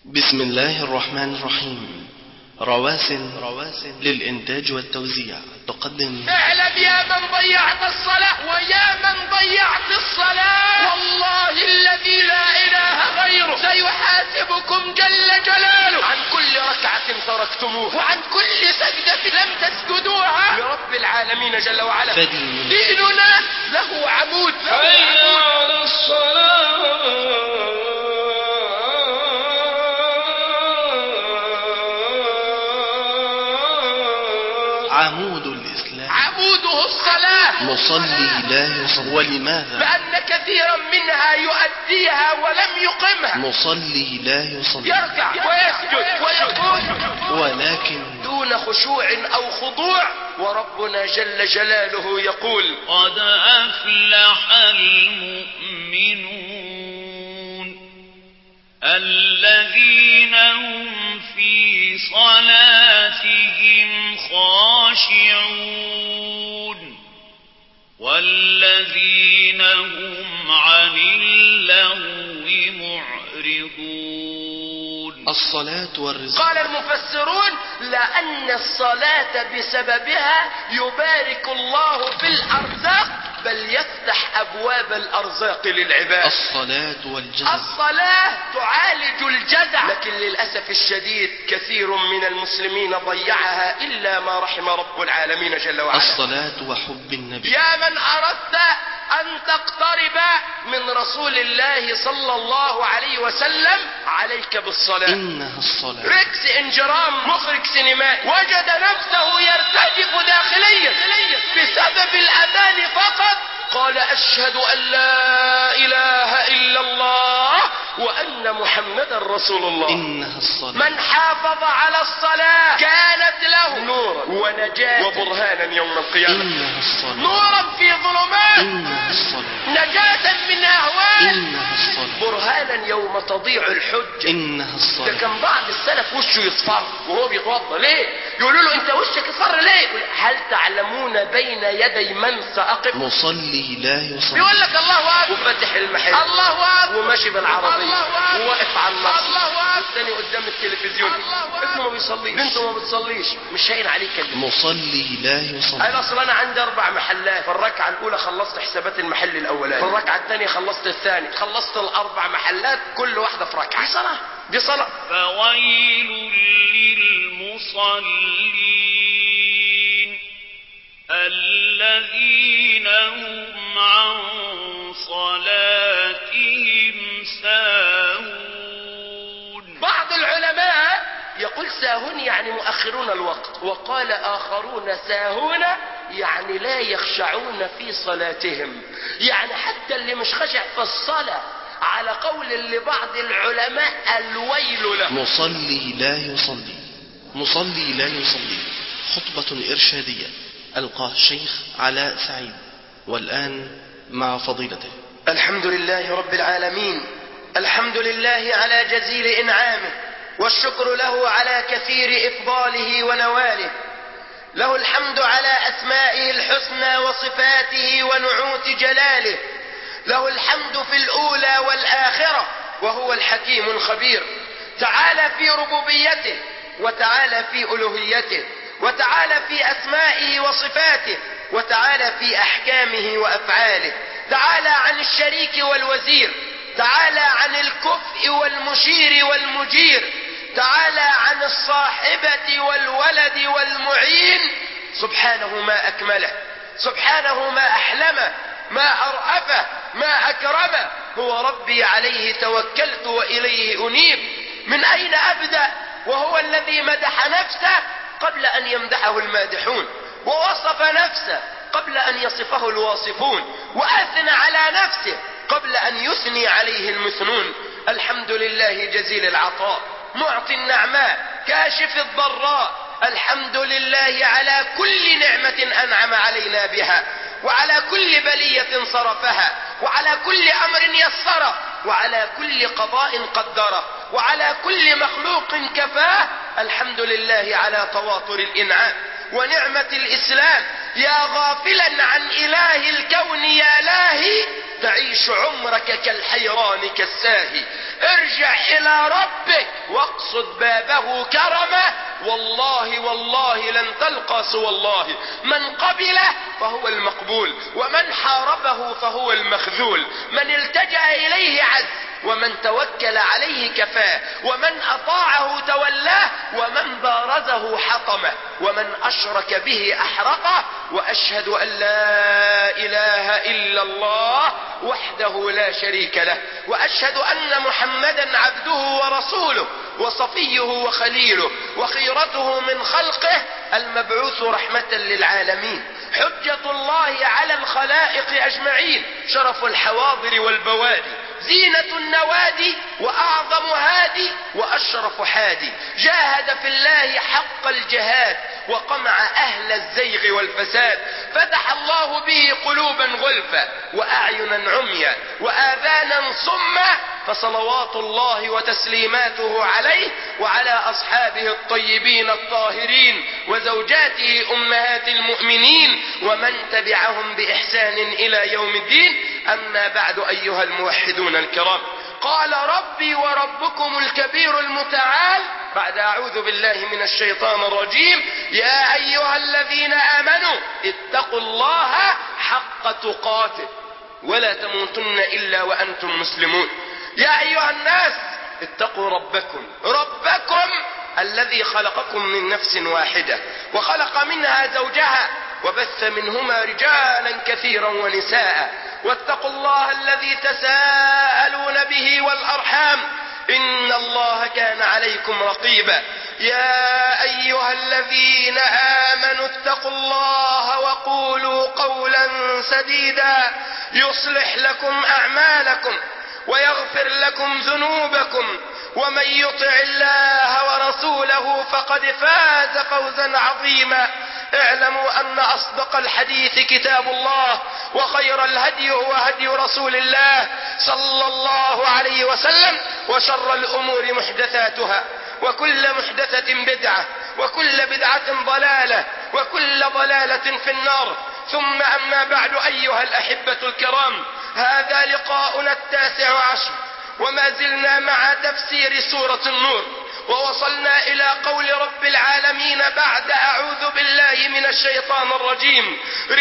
بسم الله الرحمن الرحيم رواسن رواسن للإنتاج والتوزيع تقدم اعلم يا من ضيعت الصلاة ويا من ضيعت الصلاة والله الذي لا إله غيره سيحاسبكم جل جلاله عن كل ركعة تركتموها وعن كل سجدة لم تسجدوها لرب العالمين جل وعلا فدين ديننا له عمود له حي عمود. على الصلاة عمود الإسلام عموده الصلاة مصلي لا يصلي ولماذا لأن كثيرا منها يؤديها ولم يقمها مصلي لا يصلي يركع ويسجد ويقول ولكن دون خشوع او خضوع وربنا جل جلاله يقول قد أفلح المؤمنون الذين هم في صلاتهم خاشعون والذين هم عن اللغو معرضون الصلاة والرزق قال المفسرون لان الصلاة بسببها يبارك الله في الارزاق بل يفتح ابواب الارزاق للعباد الصلاة والجزاء الصلاة تعالج الجزع لكن للأسف الشديد كثير من المسلمين ضيعها إلا ما رحم رب العالمين جل وعلا الصلاة وحب النبي يا من أردت أن تقترب من رسول الله صلى الله عليه وسلم عليك بالصلاة إنها الصلاة ريكس انجرام مخرج سينمائي وجد نفسه يرتجف داخليا بسبب الأذان فقط قال أشهد أن لا إله إلا الله وأن محمدا رسول الله إنها الصلاة من حافظ على الصلاة كانت له نورا ونجاة وبرهانا يوم القيامة إنها الصلاة نورا في ظلمات إنها الصلاة نجاة من أهوال إنها الصلاة برهانا يوم تضيع الحجة إنها ده الصلاة كان بعض السلف وشه يصفر وهو بيتوضى ليه؟ يقولوا له انت وشك اصفر ليه؟ يقول هل تعلمون بين يدي من سأقف؟ مصلي لا يصلي بيقول لك الله اكبر وفاتح المحل الله اكبر وماشي بالعربية الله أكبر. وواقف على النص الله أكبر. والتاني قدام التلفزيون الله أكبر. ابنه ما بيصليش بنته ما بتصليش مش هين عليك كده مصلي لا قال يصلي اصل انا عندي اربع محلات في الركعه الاولى خلصت حسابات المحل الاولاني في الركعه الثانيه خلصت الثاني خلصت الاربع محلات كل واحده في ركعه دي صلاه دي صلاه فويل للمصلين الذين هم عن صلاتهم ساهون بعض العلماء يقول ساهون يعني مؤخرون الوقت وقال آخرون ساهون يعني لا يخشعون في صلاتهم يعني حتى اللي مش خشع في الصلاة على قول لبعض العلماء الويل له مصلي لا يصلي مصلي لا يصلي خطبة إرشادية ألقاها الشيخ علاء سعيد والآن مع فضيلته الحمد لله رب العالمين الحمد لله على جزيل انعامه والشكر له على كثير افضاله ونواله له الحمد على اسمائه الحسنى وصفاته ونعوت جلاله له الحمد في الاولى والاخره وهو الحكيم الخبير تعالى في ربوبيته وتعالى في الوهيته وتعالى في اسمائه وصفاته وتعالى في احكامه وافعاله تعالى عن الشريك والوزير تعالى عن الكفء والمشير والمجير تعالى عن الصاحبة والولد والمعين سبحانه ما أكمله سبحانه ما أحلمه ما أرأفه ما أكرمه هو ربي عليه توكلت وإليه أنيب من أين أبدأ وهو الذي مدح نفسه قبل أن يمدحه المادحون ووصف نفسه قبل أن يصفه الواصفون وأثنى على نفسه قبل أن يثني عليه المثنون الحمد لله جزيل العطاء معطي النعماء كاشف الضراء الحمد لله على كل نعمة أنعم علينا بها وعلى كل بلية صرفها وعلى كل أمر يسره وعلى كل قضاء قدره وعلى كل مخلوق كفاه الحمد لله على تواتر الإنعام ونعمة الإسلام يا غافلا عن إله الكون يا لاهي تعيش عمرك كالحيران كالساهي ارجع إلى ربك واقصد بابه كرمه والله والله لن تلقى سوى الله من قبله فهو المقبول ومن حاربه فهو المخذول من التجأ إليه عز ومن توكل عليه كفاه ومن أطاعه تولاه ومن بارزه حطمه ومن أشرك به أحرقه وأشهد أن لا إله إلا الله وحده لا شريك له وأشهد أن محمدا عبده ورسوله وصفيه وخليله وخيرته من خلقه المبعوث رحمة للعالمين حجة الله على الخلائق أجمعين شرف الحواضر والبوادي زينة النوادي وأعظم هادي وأشرف حادي جاهد في الله حق الجهاد وقمع أهل الزيغ والفساد فتح الله به قلوبا غلفا وأعينا عميا وآذانا صما فصلوات الله وتسليماته عليه وعلى أصحابه الطيبين الطاهرين وزوجاته أمهات المؤمنين ومن تبعهم بإحسان إلى يوم الدين أما بعد أيها الموحدون الكرام قال ربي وربكم الكبير المتعال بعد أعوذ بالله من الشيطان الرجيم يا أيها الذين آمنوا اتقوا الله حق تقاته ولا تموتن إلا وأنتم مسلمون يا أيها الناس اتقوا ربكم ربكم الذي خلقكم من نفس واحدة وخلق منها زوجها وبث منهما رجالا كثيرا ونساء واتقوا الله الذي تساءلون به والأرحام إن الله كان عليكم رقيبا يا أيها الذين آمنوا اتقوا الله وقولوا قولا سديدا يصلح لكم أعمالكم ويغفر لكم ذنوبكم ومن يطع الله ورسوله فقد فاز فوزا عظيما اعلموا أن أصدق الحديث كتاب الله وخير الهدي هو هدي رسول الله صلى الله عليه وسلم وشر الأمور محدثاتها وكل محدثة بدعة وكل بدعة ضلالة وكل ضلالة في النار ثم أما بعد أيها الأحبة الكرام هذا لقاؤنا التاسع عشر وما زلنا مع تفسير سورة النور ووصلنا إلى قول رب العالمين بعد أعوذ بالله من الشيطان الرجيم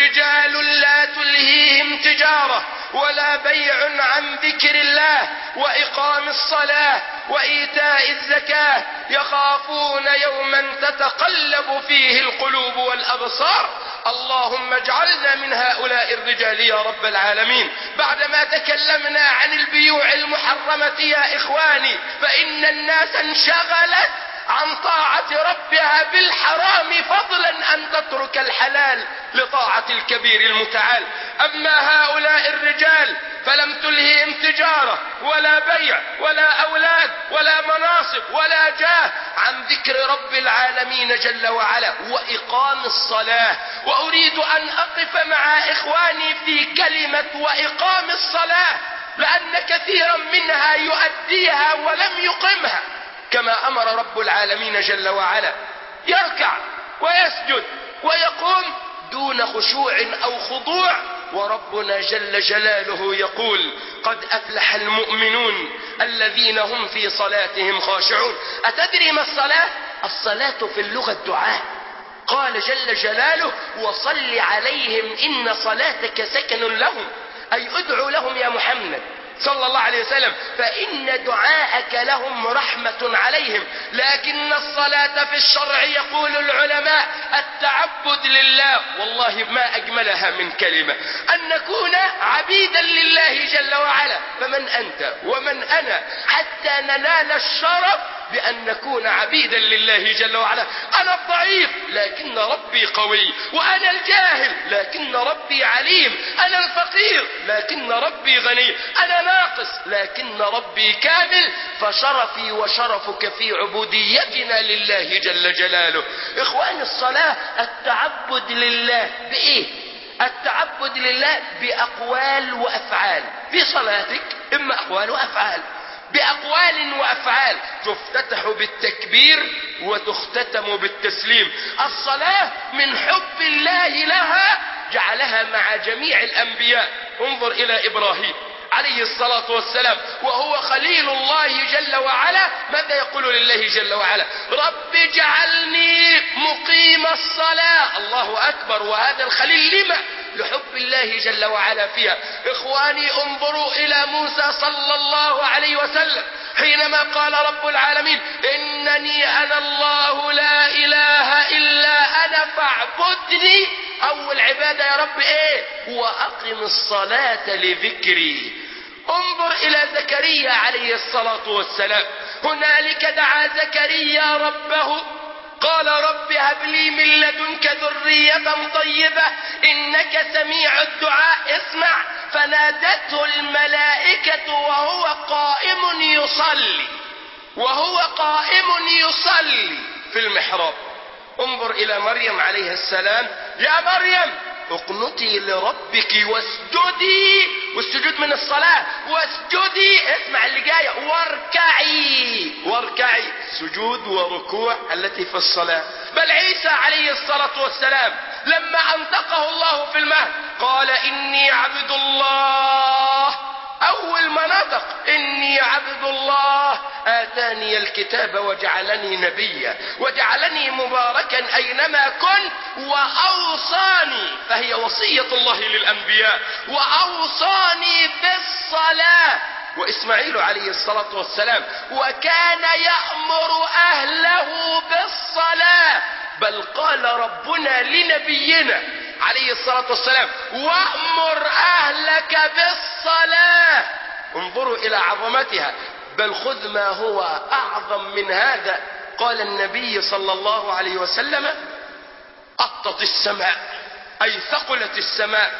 رجال لا تلهيهم تجارة ولا بيع عن ذكر الله وإقام الصلاة وإيتاء الزكاة يخافون يوما تتقلب فيه القلوب والأبصار اللهم اجعلنا من هؤلاء الرجال يا رب العالمين بعدما تكلمنا عن البيوع المحرمة يا إخواني فإن الناس انشغلت عن طاعة ربها بالحرام فضلا أن تترك الحلال لطاعة الكبير المتعال أما هؤلاء الرجال فلم تلههم تجارة ولا بيع ولا أولاد ولا مناصب ولا جاه عن ذكر رب العالمين جل وعلا وإقام الصلاة وأريد أن أقف مع إخواني في كلمة وإقام الصلاة لأن كثيرا منها يؤديها ولم يقمها كما أمر رب العالمين جل وعلا يركع ويسجد ويقوم دون خشوع أو خضوع وربنا جل جلاله يقول قد أفلح المؤمنون الذين هم في صلاتهم خاشعون أتدري ما الصلاة؟ الصلاة في اللغة الدعاء قال جل جلاله وصل عليهم إن صلاتك سكن لهم أي ادعو لهم يا محمد صلى الله عليه وسلم فإن دعاءك لهم رحمة عليهم لكن الصلاة في الشرع يقول العلماء التعبد لله والله ما أجملها من كلمة أن نكون عبيدا لله جل وعلا فمن أنت ومن أنا حتى ننال الشرف بأن نكون عبيدا لله جل وعلا أنا الضعيف لكن ربي قوي وأنا الجاهل لكن ربي عليم أنا الفقير لكن ربي غني أنا ناقص لكن ربي كامل فشرفي وشرفك في عبوديتنا لله جل جلاله إخواني الصلاة التعبد لله بإيه التعبد لله بأقوال وأفعال في صلاتك إما أقوال وأفعال بأقوال وأفعال تفتتح بالتكبير وتختتم بالتسليم الصلاة من حب الله لها جعلها مع جميع الأنبياء انظر إلى إبراهيم عليه الصلاة والسلام وهو خليل الله جل وعلا ماذا هكذا يقول لله جل وعلا رب اجعلني مقيم الصلاة الله أكبر وهذا الخليل لما لحب الله جل وعلا فيها إخواني انظروا إلى موسى صلى الله عليه وسلم حينما قال رب العالمين إنني أنا الله لا إله إلا أنا فاعبدني أول عبادة يا رب إيه وأقم الصلاة لذكري انظر إلى زكريا عليه الصلاة والسلام هنالك دعا زكريا ربه قال رب هب لي من لدنك ذرية طيبة إنك سميع الدعاء اسمع فنادته الملائكة وهو قائم يصلي وهو قائم يصلي في المحراب انظر إلى مريم عليه السلام يا مريم اقنتي لربك واسجدي والسجود من الصلاة واسجدي اسمع اللي جاية واركعي واركعي سجود وركوع التي في الصلاة بل عيسى عليه الصلاة والسلام لما أنطقه الله في المهد قال إني عبد الله أول ما نطق إني عبد الله آتاني الكتاب وجعلني نبيا وجعلني مباركا أينما كنت وأوصاني فهي وصية الله للأنبياء وأوصاني بالصلاة وإسماعيل عليه الصلاة والسلام وكان يأمر أهله بالصلاة بل قال ربنا لنبينا عليه الصلاة والسلام وأمر أهلك بالصلاة انظروا إلى عظمتها بل خذ ما هو أعظم من هذا قال النبي صلى الله عليه وسلم أطت السماء أي ثقلت السماء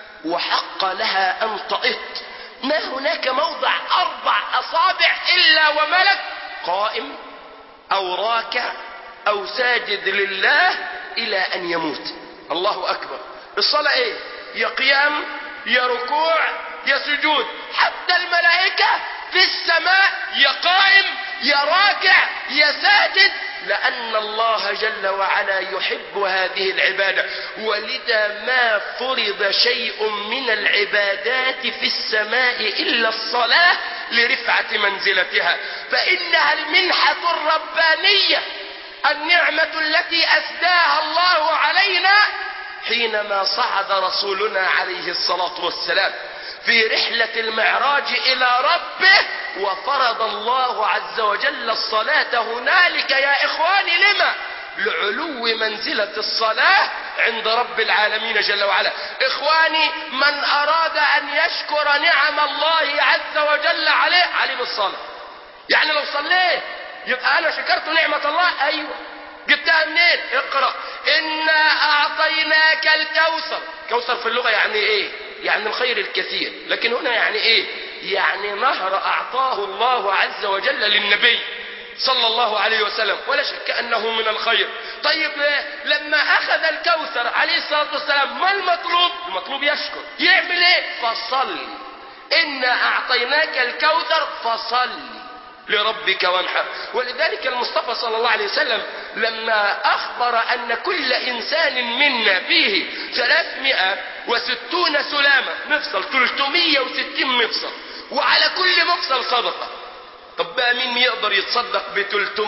وحق لها أن تئط ما هناك موضع أربع أصابع إلا وملك قائم أو راكع أو ساجد لله إلى أن يموت الله أكبر الصلاة إيه يا قيام يا ركوع يا سجود حتى الملائكة في السماء يا قائم يا راكع يا ساجد لأن الله جل وعلا يحب هذه العبادة ولذا ما فرض شيء من العبادات في السماء إلا الصلاة لرفعة منزلتها فإنها المنحة الربانية النعمة التي أسداها الله علينا حينما صعد رسولنا عليه الصلاة والسلام في رحلة المعراج إلى ربه وفرض الله عز وجل الصلاة هنالك يا إخواني لما لعلو منزلة الصلاة عند رب العالمين جل وعلا إخواني من أراد أن يشكر نعم الله عز وجل عليه عليه بالصلاة يعني لو صليت يبقى أنا شكرت نعمة الله أيوة جبتها منين اقرأ إنا أعطيناك الكوثر كوثر في اللغة يعني إيه يعني الخير الكثير لكن هنا يعني إيه يعني نهر أعطاه الله عز وجل للنبي صلى الله عليه وسلم ولا شك أنه من الخير طيب لما أخذ الكوثر عليه الصلاة والسلام ما المطلوب المطلوب يشكر يعمل إيه فصل إنا أعطيناك الكوثر فصل لربك وانحر ولذلك المصطفى صلى الله عليه وسلم لما أخبر أن كل إنسان منا فيه ثلاثمائة وستون سلامة مفصل 360 مفصل وعلى كل مفصل صدقة طب بقى مين يقدر يتصدق ب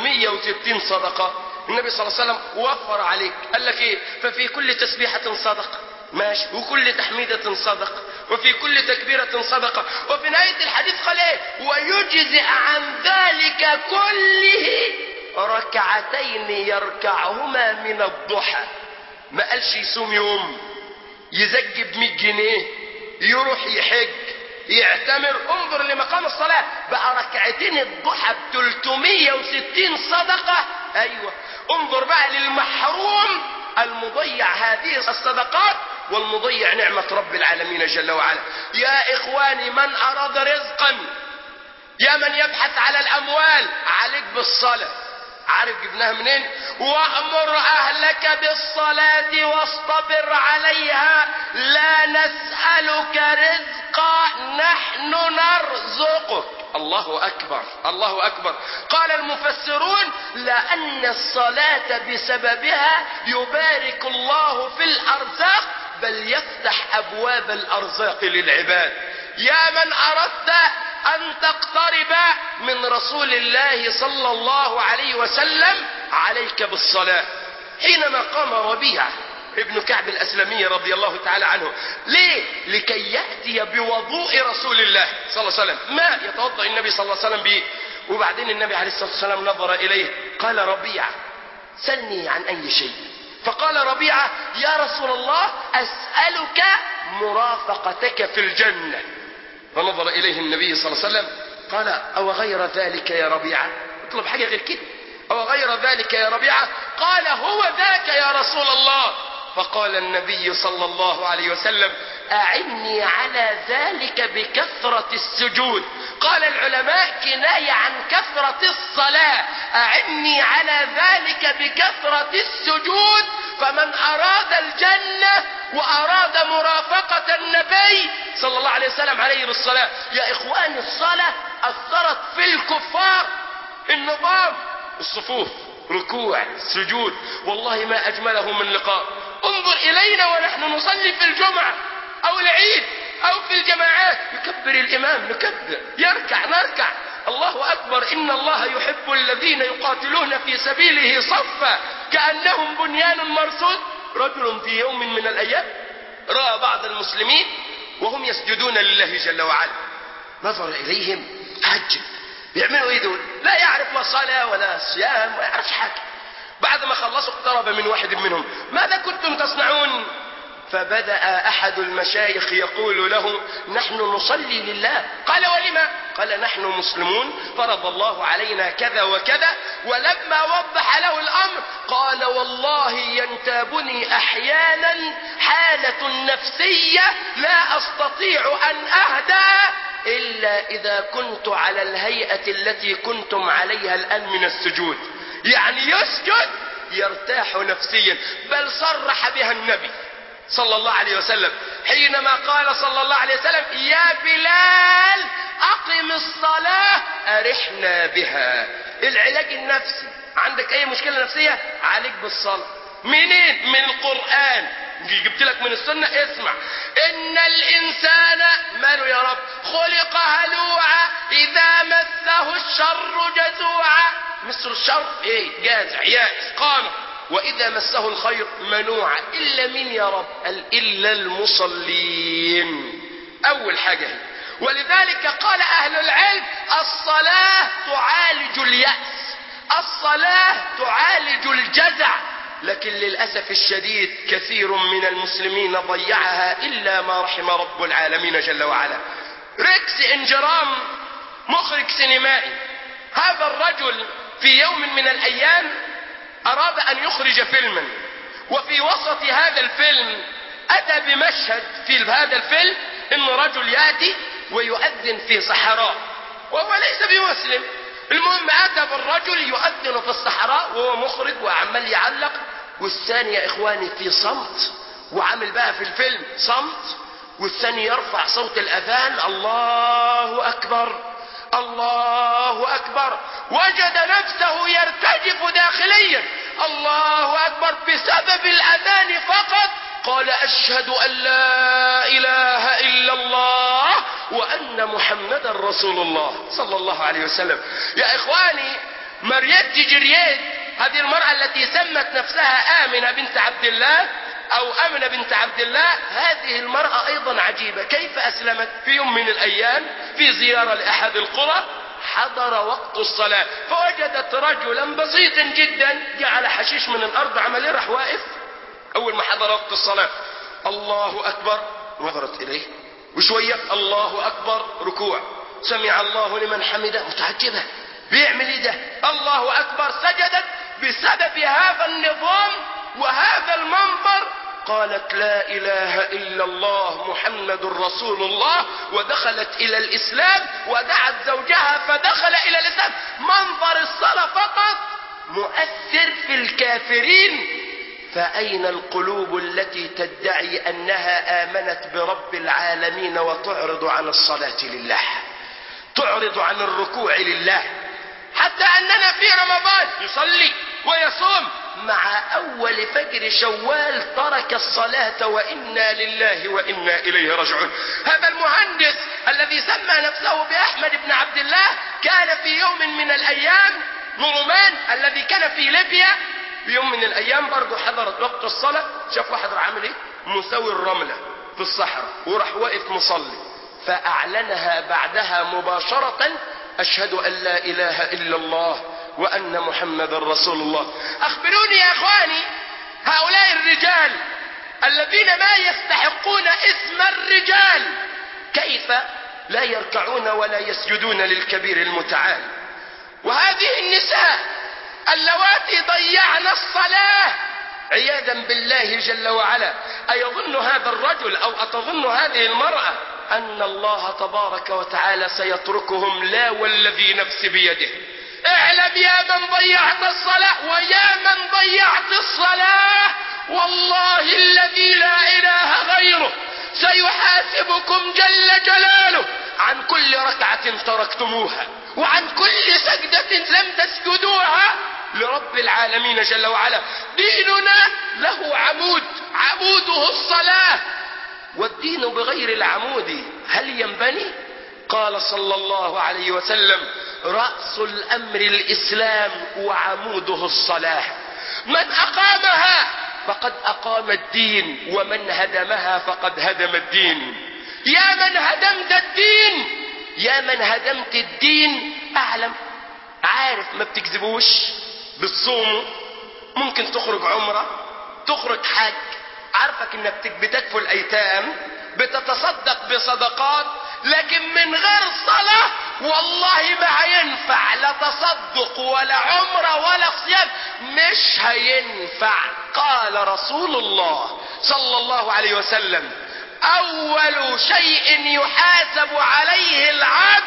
360 صدقة النبي صلى الله عليه وسلم وفر عليك قال لك ايه ففي كل تسبيحة صدقة ماشي وكل تحميدة صدقة وفي كل تكبيرة صدقة وفي نهاية الحديث قال ايه ويجزئ عن ذلك كله ركعتين يركعهما من الضحى ما قالش يصوم يوم يزكي ب 100 جنيه يروح يحج يعتمر انظر لمقام الصلاة بقى ركعتين الضحى ب 360 صدقة ايوه انظر بقى للمحروم المضيع هذه الصدقات والمضيع نعمة رب العالمين جل وعلا يا إخواني من أراد رزقا يا من يبحث على الأموال عليك بالصلاة عارف جبناها منين وأمر أهلك بالصلاة واصطبر عليها لا نسألك رزقا نحن نرزقك الله أكبر الله أكبر قال المفسرون لأن الصلاة بسببها يبارك الله في الأرزاق بل يفتح أبواب الأرزاق للعباد يا من أردت أن تقترب من رسول الله صلى الله عليه وسلم عليك بالصلاة حينما قام ربيعة ابن كعب الأسلمي رضي الله تعالى عنه ليه؟ لكي يأتي بوضوء رسول الله صلى الله عليه وسلم ما يتوضأ النبي صلى الله عليه وسلم به وبعدين النبي عليه الصلاة والسلام نظر إليه قال ربيعة سلني عن أي شيء فقال ربيعة يا رسول الله أسألك مرافقتك في الجنة فنظر إليه النبي صلى الله عليه وسلم قال أو غير ذلك يا ربيعة اطلب حاجة غير كده أو غير ذلك يا ربيعة قال هو ذاك يا رسول الله فقال النبي صلى الله عليه وسلم أعني على ذلك بكثرة السجود قال العلماء كناية عن كثرة الصلاة أعني على ذلك بكثرة السجود فمن أراد الجنة وأراد مرافقة النبي صلى الله عليه وسلم عليه بالصلاة يا إخوان الصلاة أثرت في الكفار النظام الصفوف ركوع سجود والله ما أجمله من لقاء انظر إلينا ونحن نصلي في الجمعة أو العيد أو في الجماعات يكبر الإمام نكبر يركع نركع الله أكبر إن الله يحب الذين يقاتلون في سبيله صفا كأنهم بنيان مرصود رجل في يوم من الأيام رأى بعض المسلمين وهم يسجدون لله جل وعلا نظر إليهم تعجب بيعملوا ايه دول لا يعرف لا صلاة ولا صيام ولا يعرف حاجة بعد ما خلصوا اقترب من واحد منهم ماذا كنتم تصنعون فبدأ أحد المشايخ يقول له نحن نصلي لله قال ولما قال نحن مسلمون فرض الله علينا كذا وكذا ولما وضح له الأمر قال والله ينتابني أحيانا حالة نفسية لا أستطيع أن أهدى إلا إذا كنت على الهيئة التي كنتم عليها الآن من السجود يعني يسجد يرتاح نفسيا بل صرح بها النبي صلى الله عليه وسلم حينما قال صلى الله عليه وسلم يا بلال أقم الصلاة أرحنا بها العلاج النفسي عندك أي مشكلة نفسية عليك بالصلاة منين من القرآن جبت لك من السنة اسمع إن الإنسان ماله يا رب خلق هلوعا إذا مسه الشر جزوعا مثل الشر إيه جازع يائس قانع وإذا مسه الخير منوعا إلا مين يا رب قال إلا المصلين أول حاجة هي. ولذلك قال أهل العلم الصلاة تعالج اليأس الصلاة تعالج الجزع لكن للأسف الشديد كثير من المسلمين ضيعها إلا ما رحم رب العالمين جل وعلا ريكس إنجرام مخرج سينمائي هذا الرجل في يوم من الأيام أراد أن يخرج فيلما وفي وسط هذا الفيلم أتى بمشهد في هذا الفيلم أن رجل يأتي ويؤذن في صحراء وهو ليس بمسلم المهم أتى بالرجل يؤذن في الصحراء وهو مخرج وعمال يعلق والثاني يا إخواني في صمت وعامل بقى في الفيلم صمت والثاني يرفع صوت الأذان الله أكبر الله أكبر وجد نفسه يرتجف داخليا الله أكبر بسبب الأذان فقط قال أشهد أن لا إله إلا الله وأن محمدا رسول الله صلى الله عليه وسلم يا إخواني مريت جريت هذه المرأة التي سمت نفسها آمنة بنت عبد الله أو أمنة بنت عبد الله هذه المرأة أيضا عجيبة كيف أسلمت في يوم من الأيام في زيارة لأحد القرى حضر وقت الصلاة فوجدت رجلا بسيطا جدا جعل حشيش من الأرض عمل إيه؟ راح واقف أول ما حضر وقت الصلاة الله أكبر نظرت إليه وشوية الله أكبر ركوع سمع الله لمن حمده متعجبة بيعمل ايه ده الله أكبر سجدت بسبب هذا النظام وهذا المنظر قالت لا إله إلا الله محمد رسول الله ودخلت إلى الإسلام ودعت زوجها فدخل إلى الإسلام منظر الصلاة فقط مؤثر في الكافرين فأين القلوب التي تدعي أنها آمنت برب العالمين وتعرض عن الصلاة لله تعرض عن الركوع لله حتى أننا في رمضان يصلي ويصوم مع أول فجر شوال ترك الصلاة وإنا لله وإنا إليه راجعون هذا المهندس الذي سمى نفسه بأحمد بن عبد الله كان في يوم من الأيام نعمان الذي كان في ليبيا في يوم من الأيام برضه حضرت وقت الصلاة شاف واحد راح عامل إيه؟ مساوي الرملة في الصحراء وراح واقف مصلي فأعلنها بعدها مباشرة أشهد أن لا إله إلا الله وأن محمد رسول الله أخبروني يا أخواني هؤلاء الرجال الذين ما يستحقون اسم الرجال كيف لا يركعون ولا يسجدون للكبير المتعال وهذه النساء اللواتي ضيعن الصلاة عياذا بالله جل وعلا أيظن هذا الرجل أو أتظن هذه المرأة أن الله تبارك وتعالى سيتركهم لا والذي نفسي بيده اعلم يا من ضيعت الصلاة ويا من ضيعت الصلاة والله الذي لا إله غيره سيحاسبكم جل جلاله عن كل ركعة تركتموها وعن كل سجدة لم تسجدوها لرب العالمين جل وعلا ديننا له عمود عموده الصلاة والدين بغير العمود هل ينبني قال صلى الله عليه وسلم رأس الأمر الإسلام وعموده الصلاة من أقامها فقد أقام الدين ومن هدمها فقد هدم الدين يا من هدمت الدين يا من هدمت الدين أعلم عارف ما بتكذبوش بتصوموا ممكن تخرج عمرة تخرج حج عارفك انك بتكفل الايتام بتتصدق بصدقات لكن من غير صلاة والله ما هينفع لا تصدق ولا عمرة ولا صيام مش هينفع قال رسول الله صلى الله عليه وسلم اول شيء يحاسب عليه العبد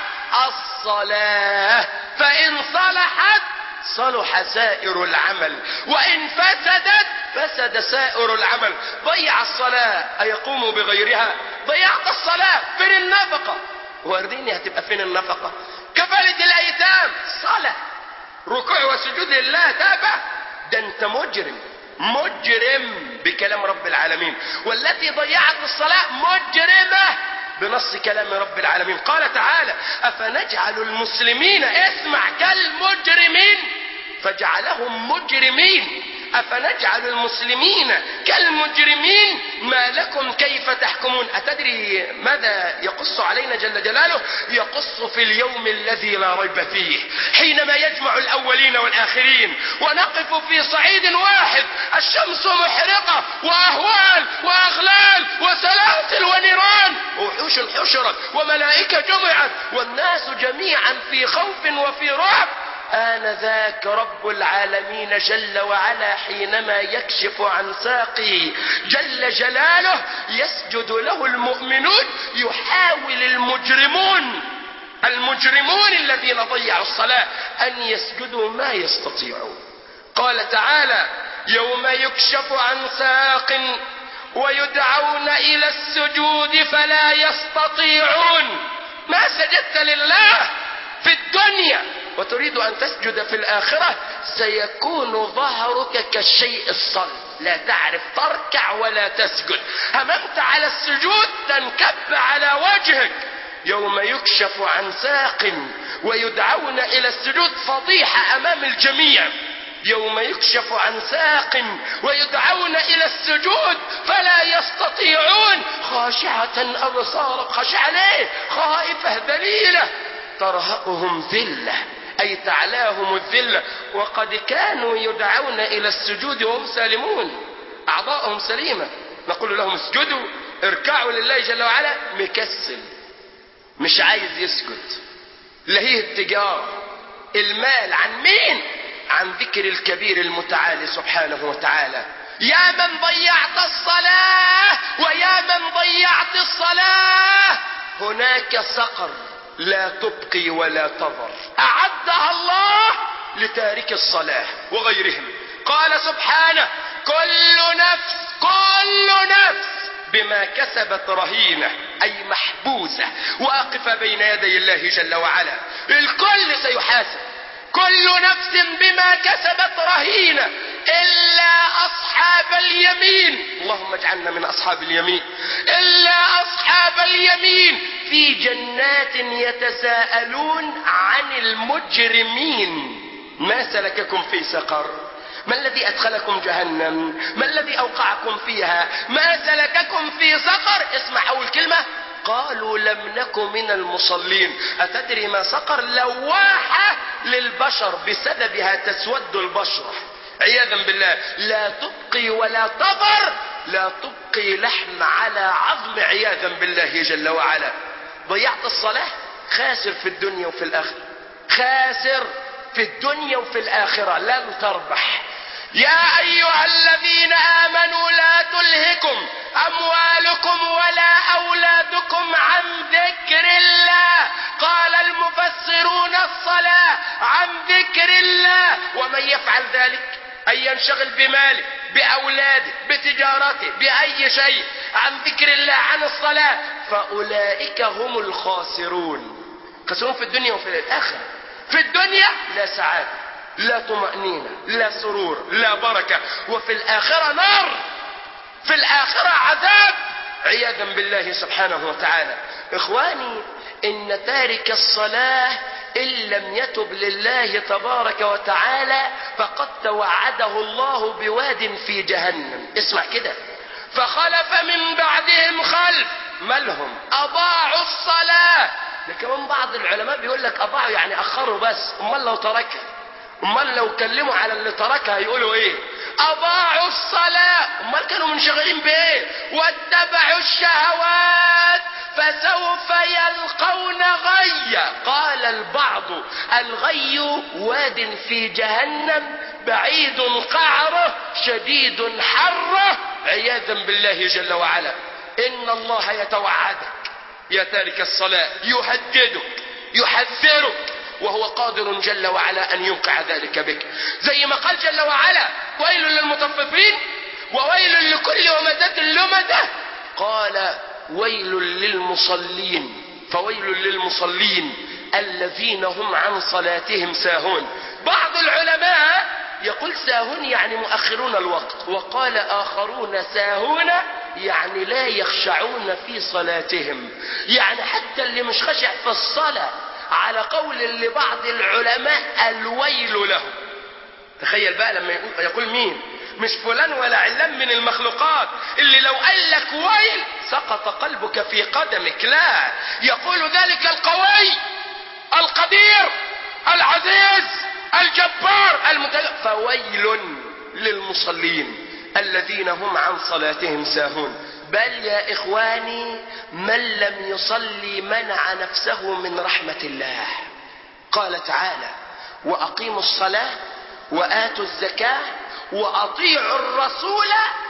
الصلاة فان صلحت صلح سائر العمل وان فسدت فسد سائر العمل ضيع الصلاة أيقوم بغيرها ضيعت الصلاة فين النفقة وريني هتبقى فين النفقة كفالة الأيتام صلاة ركوع وسجود لله تابع ده انت مجرم مجرم بكلام رب العالمين والتي ضيعت الصلاة مجرمة بنص كلام رب العالمين قال تعالى أفنجعل المسلمين اسمع كالمجرمين فجعلهم مجرمين أفنجعل المسلمين كالمجرمين ما لكم كيف تحكمون أتدري ماذا يقص علينا جل جلاله يقص في اليوم الذي لا ريب فيه حينما يجمع الأولين والآخرين ونقف في صعيد واحد الشمس محرقة وأهوال وأغلال وسلاسل ونيران وحوش حشرت وملائكة جمعت والناس جميعا في خوف وفي رعب آنذاك رب العالمين جل وعلا حينما يكشف عن ساقه جل جلاله يسجد له المؤمنون يحاول المجرمون المجرمون الذين ضيعوا الصلاة أن يسجدوا ما يستطيعون قال تعالى يوم يكشف عن ساق ويدعون إلى السجود فلا يستطيعون ما سجدت لله في الدنيا وتريد أن تسجد في الآخرة سيكون ظهرك كالشيء الصلب لا تعرف تركع ولا تسجد هممت على السجود تنكب على وجهك يوم يكشف عن ساق ويدعون إلى السجود فضيحة أمام الجميع يوم يكشف عن ساق ويدعون إلى السجود فلا يستطيعون خاشعة أبصار خاشعة ليه خائفة ذليلة ترهقهم ذلة أي تعلاهم الذلة وقد كانوا يدعون إلى السجود وهم سالمون أعضاءهم سليمة نقول لهم اسجدوا اركعوا لله جل وعلا مكسل مش عايز يسجد لهيه التجارة المال عن مين عن ذكر الكبير المتعالي سبحانه وتعالى يا من ضيعت الصلاة ويا من ضيعت الصلاة هناك سقر لا تبقي ولا تضر أعدها الله لتارك الصلاة وغيرهم قال سبحانه كل نفس كل نفس بما كسبت رهينة أي محبوسة واقفة بين يدي الله جل وعلا الكل سيحاسب كل نفس بما كسبت رهينة إلا أصحاب اليمين اللهم اجعلنا من أصحاب اليمين إلا أصحاب اليمين في جنات يتساءلون عن المجرمين ما سلككم في سقر ما الذي أدخلكم جهنم ما الذي أوقعكم فيها ما سلككم في سقر اسمع أول كلمة قالوا لم نكن من المصلين أتدري ما سقر لواحة للبشر بسببها تسود البشرة عياذا بالله لا تبقي ولا تضر لا تبقي لحم على عظم عياذا بالله جل وعلا ضيعت الصلاة خاسر في الدنيا وفي الآخرة خاسر في الدنيا وفي الآخرة لن تربح يا أيها الذين آمنوا لا تلهكم أموالكم ولا أولادكم عن ذكر الله قال المفسرون الصلاة عن ذكر الله ومن يفعل ذلك أن ينشغل بماله بأولاده بتجارته بأي شيء عن ذكر الله عن الصلاة فأولئك هم الخاسرون خسرون في الدنيا وفي الآخرة في الدنيا لا سعادة لا طمأنينة لا سرور لا بركة وفي الآخرة نار في الآخرة عذاب عياذا بالله سبحانه وتعالى إخواني إن تارك الصلاة إن لم يتب لله تبارك وتعالى فقد توعده الله بواد في جهنم اسمع كده فخلف من بعدهم خلف مالهم أضاعوا الصلاة ده كمان بعض العلماء بيقول لك أضاعوا يعني أخروا بس أمال لو تركها أمال لو كلموا على اللي تركها يقولوا إيه أضاعوا الصلاة أمال كانوا منشغلين بإيه واتبعوا الشهوات فسوف يلقون غيا قال البعض الغي واد في جهنم بعيد قعره شديد حره عياذا بالله جل وعلا إن الله يتوعدك يا تارك الصلاة يهددك يحذرك وهو قادر جل وعلا أن يوقع ذلك بك زي ما قال جل وعلا ويل للمطففين وويل لكل همزة لمزة قال ويل للمصلين فويل للمصلين الذين هم عن صلاتهم ساهون بعض العلماء يقول ساهون يعني مؤخرون الوقت وقال آخرون ساهون يعني لا يخشعون في صلاتهم يعني حتى اللي مش خشع في الصلاة على قول لبعض العلماء الويل له تخيل بقى لما يقول, يقول مين مش فلان ولا علان من المخلوقات اللي لو قال لك ويل سقط قلبك في قدمك لا يقول ذلك القوي القدير العزيز الجبار المتج... فويل للمصلين الذين هم عن صلاتهم ساهون بل يا إخواني من لم يصلي منع نفسه من رحمة الله قال تعالى وأقيموا الصلاة وآتوا الزكاة وأطيعوا الرسول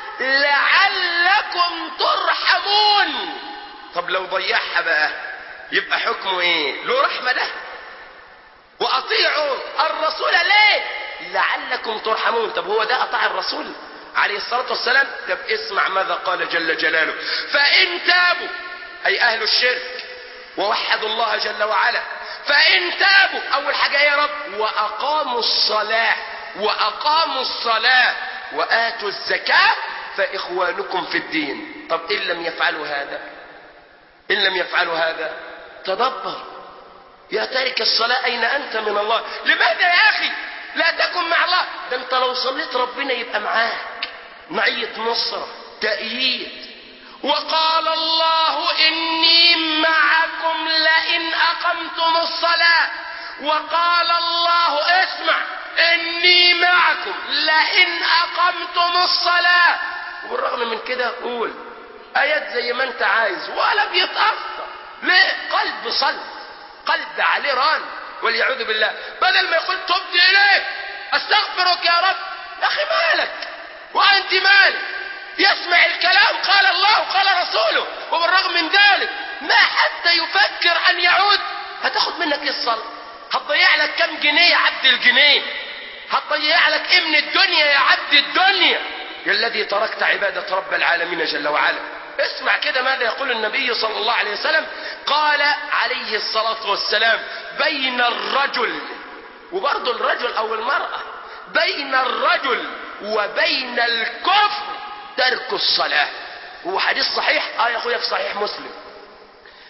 لعلكم ترحمون طب لو ضيعها بقى يبقى حكمه ايه له رحمة ده وأطيعوا الرسول ليه لعلكم ترحمون طب هو ده أطاع الرسول عليه الصلاة والسلام طب اسمع ماذا قال جل جلاله فإن تابوا أي أهل الشرك ووحدوا الله جل وعلا فإن تابوا أول حاجة يا رب وأقاموا الصلاة وأقاموا الصلاة وآتوا الزكاة فإخوانكم في الدين طب إن لم يفعلوا هذا إن لم يفعلوا هذا تدبر يا تارك الصلاة أين أنت من الله لماذا يا أخي لا تكن مع الله ده أنت لو صليت ربنا يبقى معاك معية نصرة تأييد وقال الله إني معكم لئن أقمتم الصلاة وقال الله اسمع إني معكم لئن أقمتم الصلاة وبالرغم من كده قول آيات زي ما أنت عايز ولا بيتأثر ليه قلب صلب قلب عليه ران والعياذ بالله بدل ما يقول تبت إليك أستغفرك يا رب يا أخي مالك وأنت مالك يسمع الكلام قال الله قال رسوله وبالرغم من ذلك ما حتى يفكر أن يعود هتاخد منك إيه الصلاة هتضيع لك كم جنيه يا عبد الجنيه هتضيع لك ايه من الدنيا يا عبد الدنيا يا الذي تركت عبادة رب العالمين جل وعلا اسمع كده ماذا يقول النبي صلى الله عليه وسلم قال عليه الصلاة والسلام بين الرجل وبرضه الرجل او المرأة بين الرجل وبين الكفر ترك الصلاة هو حديث صحيح اه يا اخويا في صحيح مسلم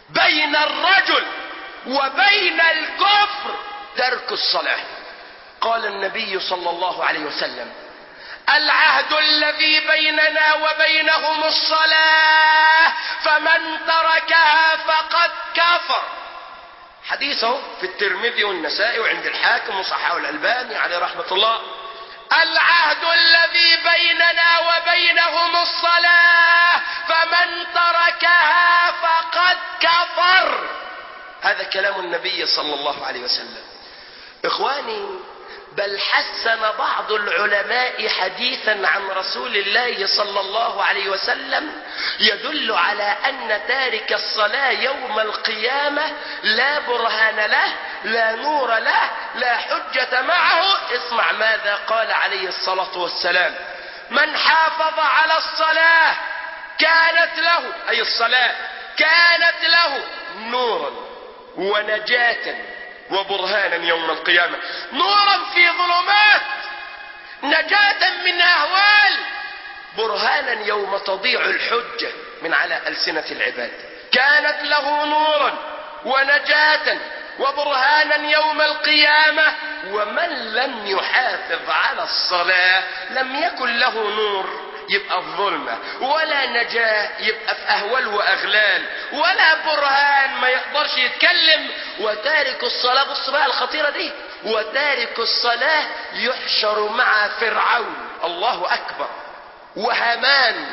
بين الرجل وبين الكفر ترك الصلاة قال النبي صلى الله عليه وسلم العهد الذي بيننا وبينهم الصلاة فمن تركها فقد كفر حديثه في الترمذي والنسائي وعند الحاكم وصححه الألباني عليه رحمة الله العهد الذي بيننا وبينهم الصلاة فمن تركها فقد كفر هذا كلام النبي صلى الله عليه وسلم اخواني بل حسن بعض العلماء حديثا عن رسول الله صلى الله عليه وسلم يدل على ان تارك الصلاه يوم القيامه لا برهان له لا نور له لا حجه معه اسمع ماذا قال عليه الصلاه والسلام من حافظ على الصلاه كانت له اي الصلاه كانت له نورا ونجاه وبرهانا يوم القيامة نورا في ظلمات نجاة من أهوال برهانا يوم تضيع الحجة من على ألسنة العباد كانت له نورا ونجاة وبرهانا يوم القيامة ومن لم يحافظ على الصلاة لم يكن له نور يبقى في ظلمة ولا نجاة يبقى في أهوال وأغلال ولا برهان ما يقدرش يتكلم وتارك الصلاة بص بقى الخطيرة دي وتارك الصلاة يحشر مع فرعون الله أكبر وهامان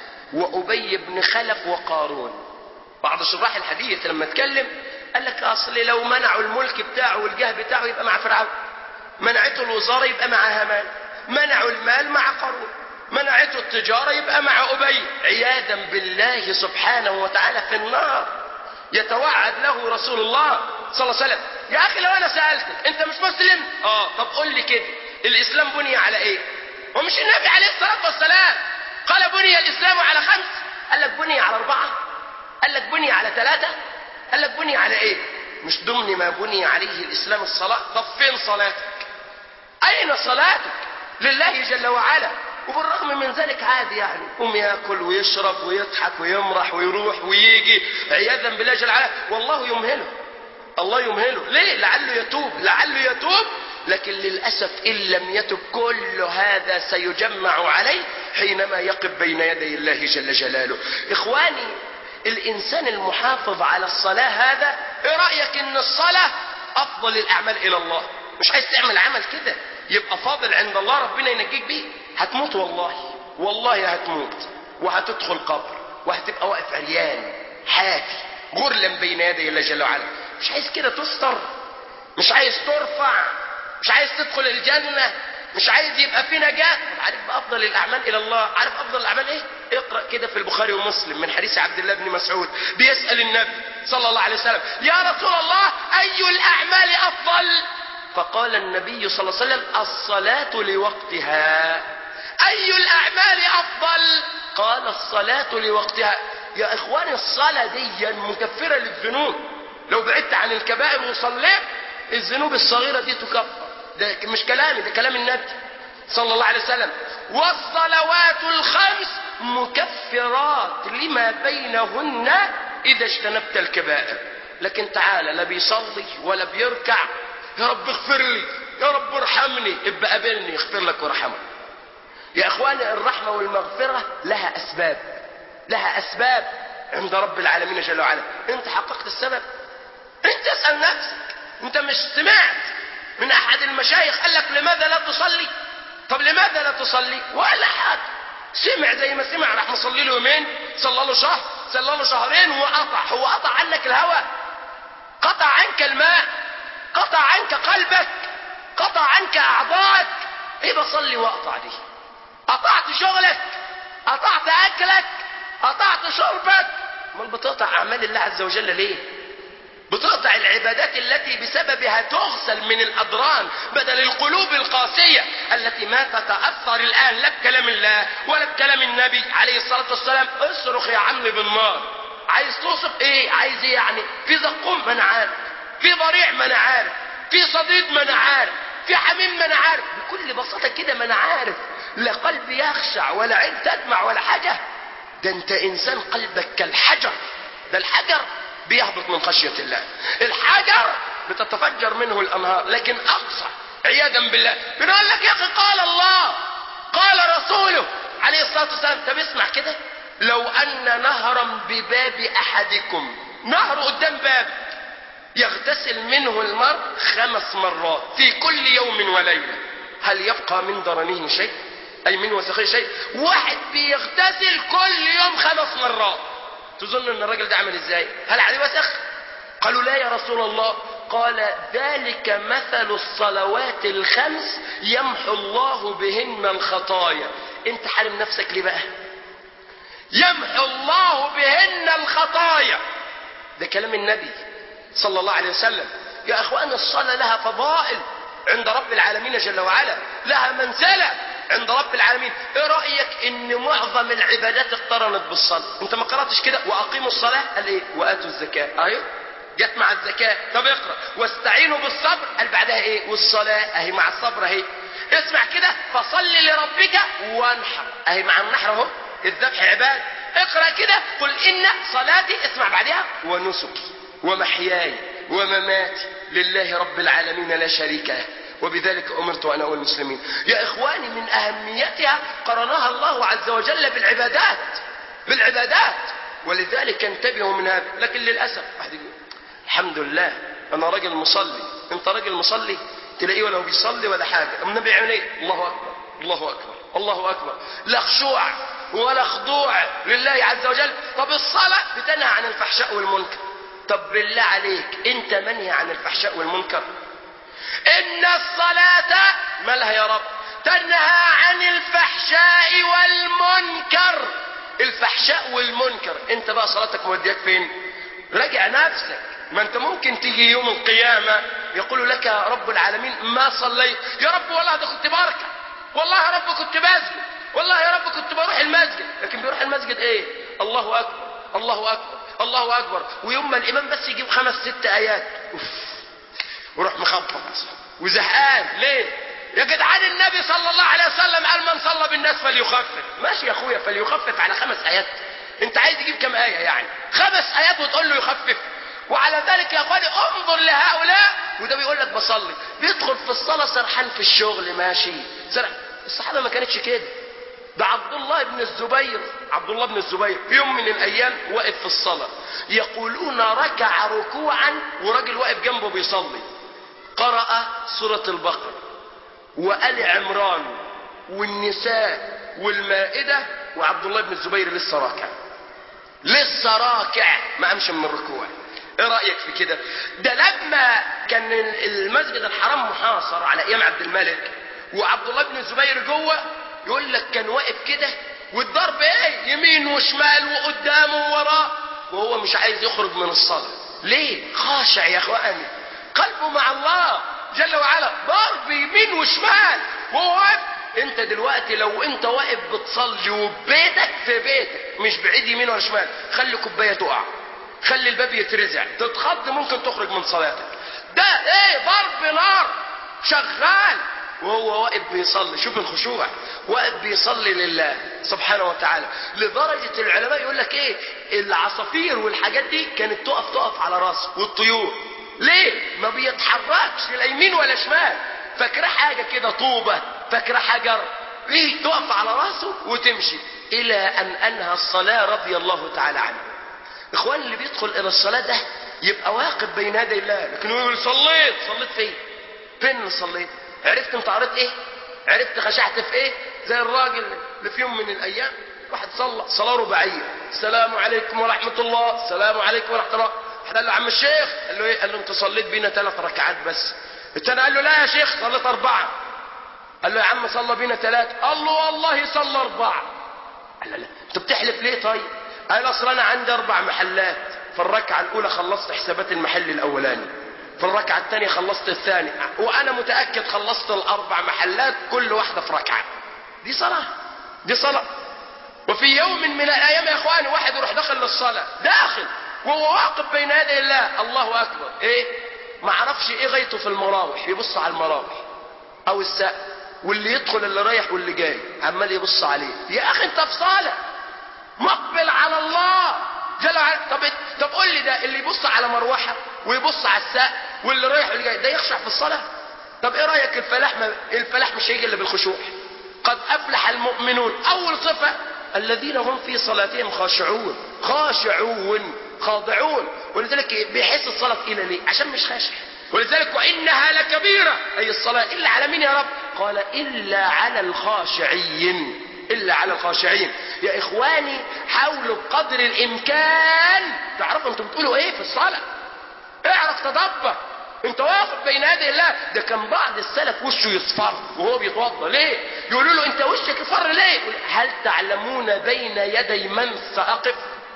وأبي بن خلف وقارون بعض شراح الحديث لما اتكلم قال لك أصل لو منعوا الملك بتاعه والجاه بتاعه يبقى مع فرعون منعته الوزارة يبقى مع هامان منعوا المال مع قارون منعته التجارة يبقى مع أبي عياذا بالله سبحانه وتعالى في النار يتوعد له رسول الله صلى الله عليه وسلم يا أخي لو أنا سألتك أنت مش مسلم آه طب قول لي كده الإسلام بني على إيه ومش النبي عليه الصلاة والسلام قال بني الإسلام على خمس قال لك بني على أربعة قال لك بني على ثلاثة قال لك بني على إيه مش ضمن ما بني عليه الإسلام الصلاة طب فين صلاتك أين صلاتك لله جل وعلا وبالرغم من ذلك عادي يعني قوم ياكل ويشرب ويضحك ويمرح ويروح ويجي عياذا بالله جل وعلا والله يمهله الله يمهله ليه لعله يتوب لعله يتوب لكن للأسف إن لم يتب كل هذا سيجمع عليه حينما يقف بين يدي الله جل جلاله إخواني الإنسان المحافظ على الصلاة هذا إيه رأيك إن الصلاة أفضل الأعمال إلى الله مش عايز تعمل عمل كده يبقى فاضل عند الله ربنا ينجيك بيه هتموت والله والله هتموت وهتدخل قبر وهتبقى واقف عريان حافي غرلا بين يدي الله جل وعلا مش عايز كده تستر مش عايز ترفع مش عايز تدخل الجنة مش عايز يبقى في نجاة طب عارف بأفضل الأعمال إلى الله عارف أفضل الأعمال إيه اقرأ كده في البخاري ومسلم من حديث عبد الله بن مسعود بيسأل النبي صلى الله عليه وسلم يا رسول الله أي الأعمال أفضل فقال النبي صلى الله عليه وسلم الصلاة لوقتها أي الأعمال أفضل قال الصلاة لوقتها يا إخواني الصلاة دي مكفرة للذنوب لو بعدت عن الكبائر وصليت الذنوب الصغيرة دي تكفر ده مش كلامي ده كلام النبي صلى الله عليه وسلم والصلوات الخمس مكفرات لما بينهن إذا اجتنبت الكبائر لكن تعالى لا بيصلي ولا بيركع يا رب اغفر لي يا رب ارحمني ابقى قابلني يغفر لك وارحمك يا اخواني الرحمه والمغفره لها اسباب لها اسباب عند رب العالمين جل وعلا انت حققت السبب انت اسال نفسك انت مش سمعت من احد المشايخ قال لك لماذا لا تصلي طب لماذا لا تصلي ولا حد سمع زي ما سمع راح مصلي له يومين صلى له شهر صلى له شهرين وقطع هو قطع عنك الهوى قطع عنك الماء قطع عنك قلبك قطع عنك اعضائك ايه بصلي واقطع دي قطعت شغلك قطعت اكلك قطعت شربك امال بتقطع اعمال الله عز وجل ليه بتقطع العبادات التي بسببها تغسل من الأدران بدل القلوب القاسية التي ما تتأثر الآن لا بكلام الله ولا بكلام النبي عليه الصلاة والسلام اصرخ يا عم بالنار عايز توصف ايه عايز ايه يعني في زقوم ما انا عارف في ضريع ما انا عارف في صديد ما انا عارف في حميم ما انا عارف بكل بساطة كده ما انا عارف لا قلب يخشع ولا عين تدمع ولا حاجة ده انت انسان قلبك كالحجر ده الحجر بيهبط من خشية الله الحجر بتتفجر منه الأنهار لكن أقصى عياذا بالله بنقول لك يا أخي قال الله قال رسوله عليه الصلاة والسلام طب اسمع كده لو أن نهرا بباب أحدكم نهر قدام باب يغتسل منه المرء خمس مرات في كل يوم وليلة هل يبقى من درنه شيء أي من وسخه شيء واحد بيغتسل كل يوم خمس مرات تظن ان الراجل ده عمل ازاي هل عليه وسخ قالوا لا يا رسول الله قال ذلك مثل الصلوات الخمس يمحو الله بهن الخطايا انت حارم نفسك ليه بقى يمحو الله بهن الخطايا ده كلام النبي صلى الله عليه وسلم يا اخوان الصلاة لها فضائل عند رب العالمين جل وعلا لها منزلة عند رب العالمين ايه رأيك ان معظم العبادات اقترنت بالصلاة انت ما قرأتش كده واقيموا الصلاة قال ايه واتوا الزكاة ايوه جت مع الزكاة طب اقرأ واستعينوا بالصبر قال بعدها ايه والصلاة اهي مع الصبر اهي اسمع كده فصل لربك وانحر اهي مع النحر اهو الذبح عباد اقرأ كده قل ان صلاتي اسمع بعدها ونسكي ومحياي ومماتي لله رب العالمين لا شريك له وبذلك أمرت أنا والمسلمين يا إخواني من أهميتها قرنها الله عز وجل بالعبادات بالعبادات ولذلك انتبهوا من هذا لكن للأسف واحد يقول الحمد لله أنا راجل مصلي أنت راجل مصلي تلاقيه ولا هو بيصلي ولا حاجة النبي يعمل إيه الله أكبر الله أكبر الله أكبر لا خشوع ولا خضوع لله عز وجل طب الصلاة بتنهى عن الفحشاء والمنكر طب بالله عليك انت منهي عن الفحشاء والمنكر ان الصلاة مالها يا رب تنهى عن الفحشاء والمنكر الفحشاء والمنكر انت بقى صلاتك موديك فين راجع نفسك ما انت ممكن تيجي يوم القيامة يقول لك يا رب العالمين ما صليت يا رب والله ده كنت بركة والله يا رب كنت بسجد والله يا رب كنت بروح المسجد لكن بيروح المسجد ايه الله اكبر الله اكبر الله اكبر ويوم ما الامام بس يجيب خمس ست ايات أوف. وروح مخبط وزهقان ليه يا جدعان النبي صلى الله عليه وسلم قال من صلى بالناس فليخفف ماشي يا اخويا فليخفف على خمس ايات انت عايز تجيب كم ايه يعني خمس ايات وتقول له يخفف وعلى ذلك يا اخواني انظر لهؤلاء وده بيقول لك بصلي بيدخل في الصلاه سرحان في الشغل ماشي سرح الصحابه ما كانتش كده ده عبد الله بن الزبير عبد الله بن الزبير في يوم من الايام واقف في الصلاه يقولون ركع ركوعا وراجل واقف جنبه بيصلي قرأ سورة البقرة وآل عمران والنساء والمائدة وعبد الله بن الزبير لسه راكع لسه راكع ما قامش من الركوع ايه رأيك في كده ده لما كان المسجد الحرام محاصر على ايام عبد الملك وعبد الله بن الزبير جوه يقول لك كان واقف كده والضرب ايه يمين وشمال وقدامه ووراه وهو مش عايز يخرج من الصلاة ليه خاشع يا اخواني قلبه مع الله جل وعلا ضرب يمين وشمال وهو واقف انت دلوقتي لو انت واقف بتصلي وبيتك في بيتك مش بعيد يمين ولا شمال خلي كوبايه تقع خلي الباب يترزع تتخض ممكن تخرج من صلاتك ده ايه ضرب نار شغال وهو واقف بيصلي شوف الخشوع واقف بيصلي لله سبحانه وتعالى لدرجة العلماء يقول لك ايه العصافير والحاجات دي كانت تقف تقف على راسه والطيور ليه ما بيتحركش لا يمين ولا شمال فاكره حاجة كده طوبة فاكره حجر ايه تقف على راسه وتمشي الى ان انهى الصلاة رضي الله تعالى عنه اخوان اللي بيدخل الى الصلاة ده يبقى واقف بين يدي الله لكن يقول صليت صليت فين فين اللي صليت عرفت انت قريت ايه عرفت خشعت في ايه زي الراجل اللي في يوم من الايام واحد صلى صلاة رباعية السلام عليكم ورحمة الله السلام عليكم ورحمة الله واحد قال له عم الشيخ قال له ايه قال له انت صليت بينا ثلاث ركعات بس التاني قال له لا يا شيخ صليت اربعة قال له يا عم صلى بينا ثلاث قال له والله صلى اربعة قال له لا انت بتحلف ليه طيب قال اصل انا عندي اربع محلات في الركعة الاولى خلصت حسابات المحل الاولاني في الركعة الثانية خلصت الثاني وانا متأكد خلصت الاربع محلات كل واحدة في ركعة دي صلاة دي صلاة وفي يوم من الايام يا اخواني واحد يروح داخل للصلاة داخل وهو واقف بين يدي الله الله اكبر ايه ما عرفش ايه غايته في المراوح يبص على المراوح او السقف واللي يدخل اللي رايح واللي جاي عمال يبص عليه يا اخي انت في صالة مقبل على الله جل وعلا طب طب قول لي ده اللي يبص على مروحه ويبص على السقف واللي رايح واللي جاي ده يخشع في الصلاه طب ايه رايك الفلاح ما الفلاح مش هيجي الا بالخشوع قد افلح المؤمنون اول صفه الذين هم في صلاتهم خاشعون خاشعون خاضعون ولذلك بيحس الصلاه تقيله ليه عشان مش خاشع ولذلك وانها لكبيره اي الصلاه الا على مين يا رب قال الا على الخاشعين الا على الخاشعين يا اخواني حاولوا بقدر الامكان تعرفوا انتم بتقولوا ايه في الصلاه اعرف تدبر انت واقف بين يدي الله ده كان بعض السلف وشه يصفر وهو بيتوضا ليه يقولوا له انت وشك يصفر ليه يقول هل تعلمون بين يدي من ساقف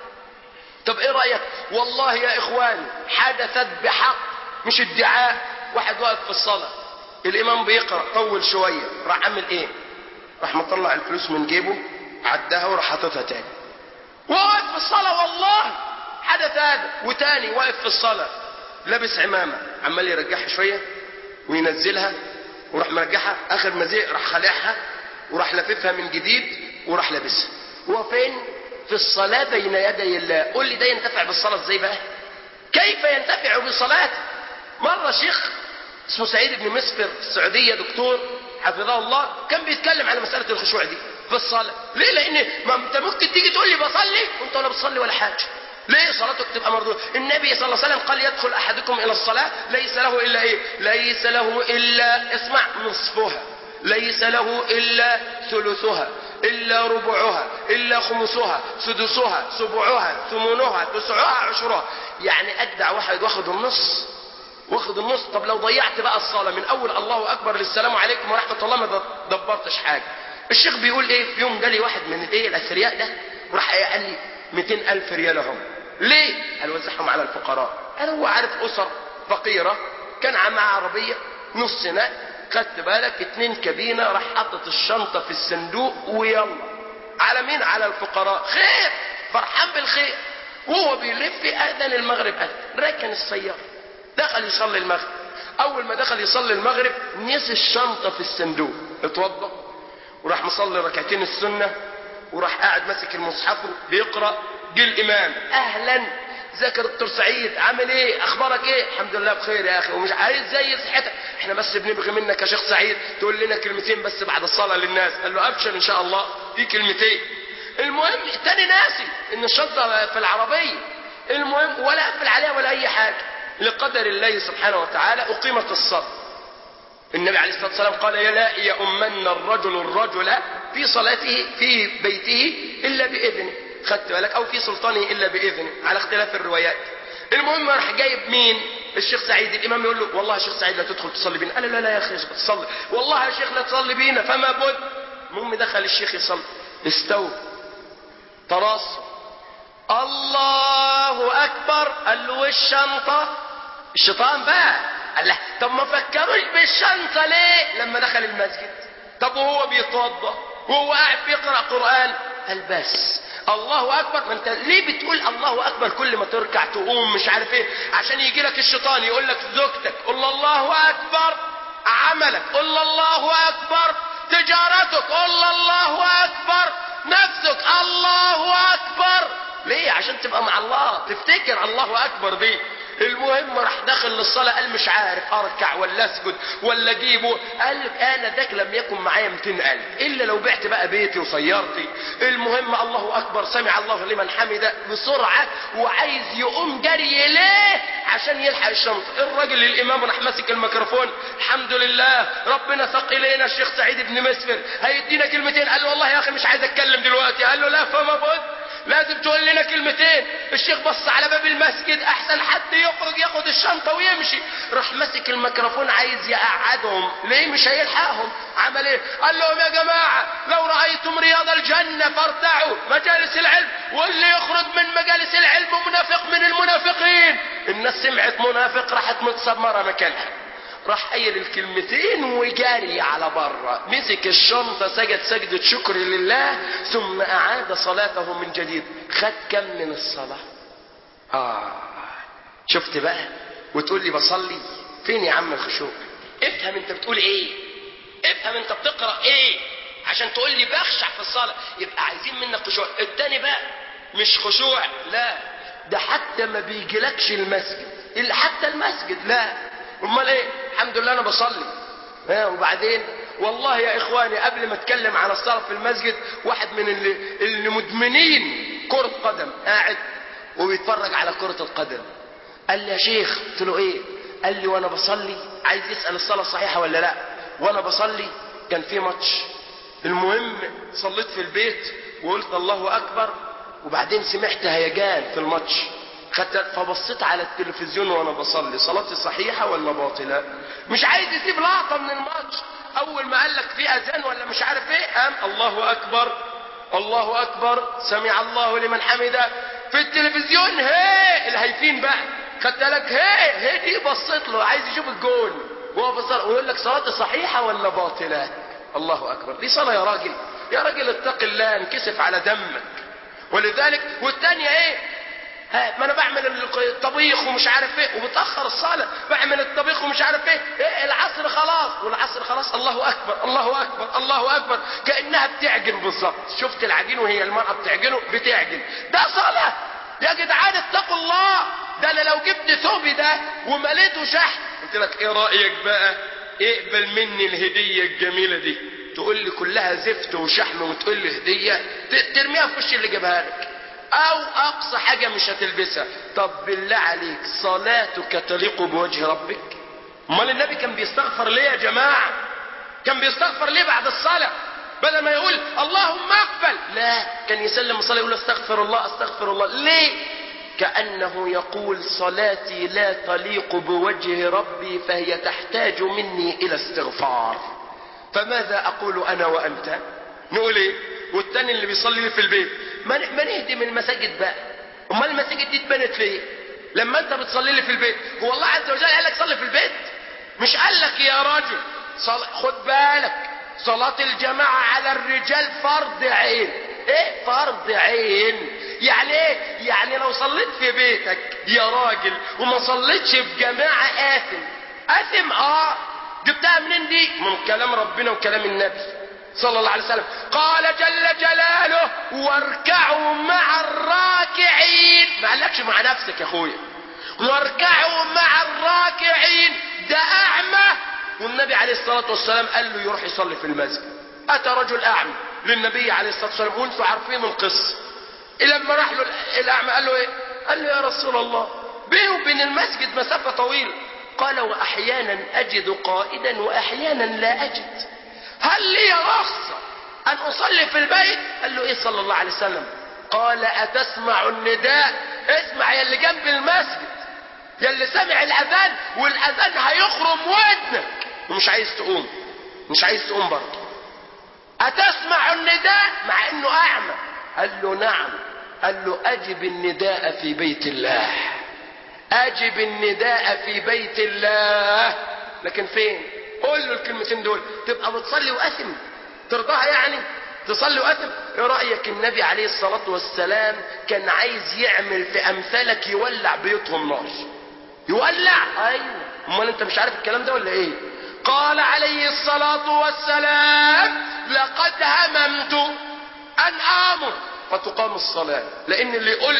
طب ايه رايك والله يا اخواني حدثت بحق مش ادعاء واحد واقف في الصلاه الامام بيقرا طول شويه راح عامل ايه راح مطلع الفلوس من جيبه عدها وراح حاططها تاني واقف في الصلاه والله حدث هذا وتاني واقف في الصلاه لابس عمامه عمال يرجعها شويه وينزلها وراح مرجعها اخر ما زهق راح خالعها وراح لاففها من جديد وراح لابسها هو فين في الصلاه بين يدي الله قول لي ده ينتفع بالصلاه ازاي بقى كيف ينتفع بصلاته مره شيخ اسمه سعيد بن مسفر في السعوديه دكتور حفظه الله كان بيتكلم على مساله الخشوع دي في الصلاه ليه لان ما انت ممكن تيجي تقول لي بصلي وانت ولا بتصلي ولا حاجه ليه صلاتك تبقى مردودة النبي صلى الله عليه وسلم قال يدخل أحدكم إلى الصلاة ليس له إلا إيه ليس له إلا اسمع نصفها ليس له إلا ثلثها إلا ربعها إلا خمسها سدسها سبعها ثمنها تسعها عشرها يعني أجدع واحد واخد النص واخد النص طب لو ضيعت بقى الصلاة من أول الله أكبر للسلام عليكم ورحمة الله ما دبرتش حاجة الشيخ بيقول إيه في يوم جالي واحد من الإيه الأثرياء ده وراح قال لي 200 ألف ريال هم ليه؟ قال وزعهم على الفقراء قال هو عارف أسر فقيرة كان معاه عربية نص نقل خدت بالك اتنين كابينة راح حاطط الشنطة في الصندوق ويلا على مين؟ على الفقراء خير فرحان بالخير وهو بيلف أذن المغرب أذن ركن السيارة دخل يصلي المغرب أول ما دخل يصلي المغرب نسي الشنطة في الصندوق اتوضى وراح مصلي ركعتين السنة وراح قاعد ماسك المصحف بيقرا جه الامام اهلا ازيك يا دكتور سعيد عامل ايه اخبارك ايه الحمد لله بخير يا اخي ومش عايز زي صحتك احنا بس بنبغي منك يا شيخ سعيد تقول لنا كلمتين بس بعد الصلاه للناس قال له ابشر ان شاء الله في كلمتين المهم التاني ناسي ان الشنطه في العربيه المهم ولا قفل عليها ولا اي حاجه لقدر الله سبحانه وتعالى اقيمت الصلاه النبي عليه الصلاه والسلام قال يا لا يؤمن الرجل الرجل في صلاته في بيته الا باذنه خدت بالك او في سلطانه الا باذنه على اختلاف الروايات المهم راح جايب مين الشيخ سعيد الامام يقول له والله يا شيخ سعيد لا تدخل تصلي بينا قال له لا لا يا اخي تصلي والله يا شيخ لا تصلي بينا فما بد المهم دخل الشيخ يصلي استوى تراص الله اكبر قال له والشنطه الشيطان بقى قال له طب ما فكروش بالشنطه ليه لما دخل المسجد طب وهو بيتوضا وهو قاعد بيقرا قران قال بس الله اكبر ما انت ليه بتقول الله اكبر كل ما تركع تقوم مش عارف ايه عشان يجي لك الشيطان يقول لك زوجتك قل الله اكبر عملك قل الله اكبر تجارتك قل الله اكبر نفسك الله اكبر ليه عشان تبقى مع الله تفتكر الله اكبر دي المهم راح داخل للصلاة قال مش عارف اركع ولا اسجد ولا اجيبه قال لك انا ذاك لم يكن معايا 200 الف الا لو بعت بقى بيتي وسيارتي المهم الله اكبر سمع الله لمن حمده بسرعة وعايز يقوم جري ليه عشان يلحق الشنطة الراجل الامام راح ماسك الميكروفون الحمد لله ربنا ساق الينا الشيخ سعيد بن مسفر هيدينا كلمتين قال له والله يا اخي مش عايز اتكلم دلوقتي قال له لا فما بد لازم تقول لنا كلمتين الشيخ بص على باب المسجد احسن حد يخرج ياخد الشنطة ويمشي راح ماسك الميكروفون عايز يقعدهم ليه مش هيلحقهم عمل ايه قال لهم يا جماعة لو رأيتم رياض الجنة فارتعوا مجالس العلم واللي يخرج من مجالس العلم منافق من المنافقين الناس سمعت منافق راحت متسمرة مكانها راح قايل الكلمتين وجاري على بره مسك الشنطه سجد سجده شكر لله ثم اعاد صلاته من جديد خد كم من الصلاه اه شفت بقى وتقول لي بصلي فين يا عم الخشوع افهم انت بتقول ايه افهم انت بتقرا ايه عشان تقول لي بخشع في الصلاه يبقى عايزين منك خشوع التاني بقى مش خشوع لا ده حتى ما بيجيلكش المسجد اللي حتى المسجد لا امال ايه الحمد لله انا بصلي ها وبعدين والله يا اخواني قبل ما اتكلم عن الصلاه في المسجد واحد من اللي, اللي مدمنين كره قدم قاعد وبيتفرج على كره القدم قال لي يا شيخ قلت له ايه قال لي وانا بصلي عايز يسال الصلاه صحيحه ولا لا وانا بصلي كان في ماتش المهم صليت في البيت وقلت الله اكبر وبعدين سمعت هيجان في الماتش خدت فبصيت على التلفزيون وانا بصلي صلاتي صحيحه ولا باطله مش عايز يسيب لقطه من الماتش اول ما قال لك في اذان ولا مش عارف ايه قام الله اكبر الله اكبر سمع الله لمن حمده في التلفزيون هي الهيفين بقى خدت بالك هي هي دي بصيت له عايز يشوف الجون وهو بصر ويقول لك صلاتي صحيحه ولا باطله الله اكبر دي صلاه يا راجل يا راجل اتق الله انكسف على دمك ولذلك والثانيه ايه ها ما انا بعمل الطبيخ ومش عارف ايه وبتاخر الصلاه بعمل الطبيخ ومش عارف ايه, إيه العصر خلاص والعصر خلاص الله اكبر الله اكبر الله اكبر كانها بتعجن بالظبط شفت العجين وهي المراه بتعجنه بتعجن ده صلاه يا جدعان اتقوا الله ده انا لو جبت ثوبي ده ومليته شحن قلت لك ايه رايك بقى اقبل مني الهديه الجميله دي تقول لي كلها زفت وشحم وتقول لي هديه ترميها في وش اللي جابها لك او اقصى حاجه مش هتلبسها طب بالله عليك صلاتك تليق بوجه ربك امال النبي كان بيستغفر ليه يا جماعه كان بيستغفر ليه بعد الصلاه بدل ما يقول اللهم اقبل لا كان يسلم الصلاه يقول استغفر الله استغفر الله ليه كانه يقول صلاتي لا تليق بوجه ربي فهي تحتاج مني الى استغفار فماذا اقول انا وانت نقول ايه والتاني اللي بيصلي لي في البيت ما ما نهدم المساجد بقى امال المساجد دي اتبنت ليه لما انت بتصلي لي في البيت هو الله عز وجل قال لك صلي في البيت مش قال لك يا رجل صل... خد بالك صلاة الجماعة على الرجال فرض عين ايه فرض عين يعني ايه يعني لو صليت في بيتك يا راجل وما صليتش في جماعة آثم آثم اه جبتها منين دي من كلام ربنا وكلام النبي صلى الله عليه وسلم قال جل جلاله واركعوا مع الراكعين ما قالكش مع نفسك يا اخويا واركعوا مع الراكعين ده اعمى والنبي عليه الصلاة والسلام قال له يروح يصلي في المسجد اتى رجل اعمى للنبي عليه الصلاة والسلام وانتم عارفين القصة لما راح له الاعمى قال له ايه قال له يا رسول الله بينه وبين المسجد مسافة طويلة قال واحيانا اجد قائدا واحيانا لا اجد هل لي رخصة ان اصلي في البيت قال له ايه صلى الله عليه وسلم قال اتسمع النداء اسمع يا اللي جنب المسجد يا اللي سامع الاذان والاذان هيخرم ودنك ومش عايز تقوم مش عايز تقوم برضه اتسمع النداء مع انه اعمى قال له نعم قال له اجب النداء في بيت الله اجب النداء في بيت الله لكن فين قول له الكلمتين دول تبقى بتصلي واثم ترضاها يعني تصلي واثم ايه رايك النبي عليه الصلاه والسلام كان عايز يعمل في امثالك يولع بيوتهم نار يولع ايوه امال انت مش عارف الكلام ده ولا ايه قال عليه الصلاه والسلام لقد هممت ان امر فتقام الصلاه لان اللي يقول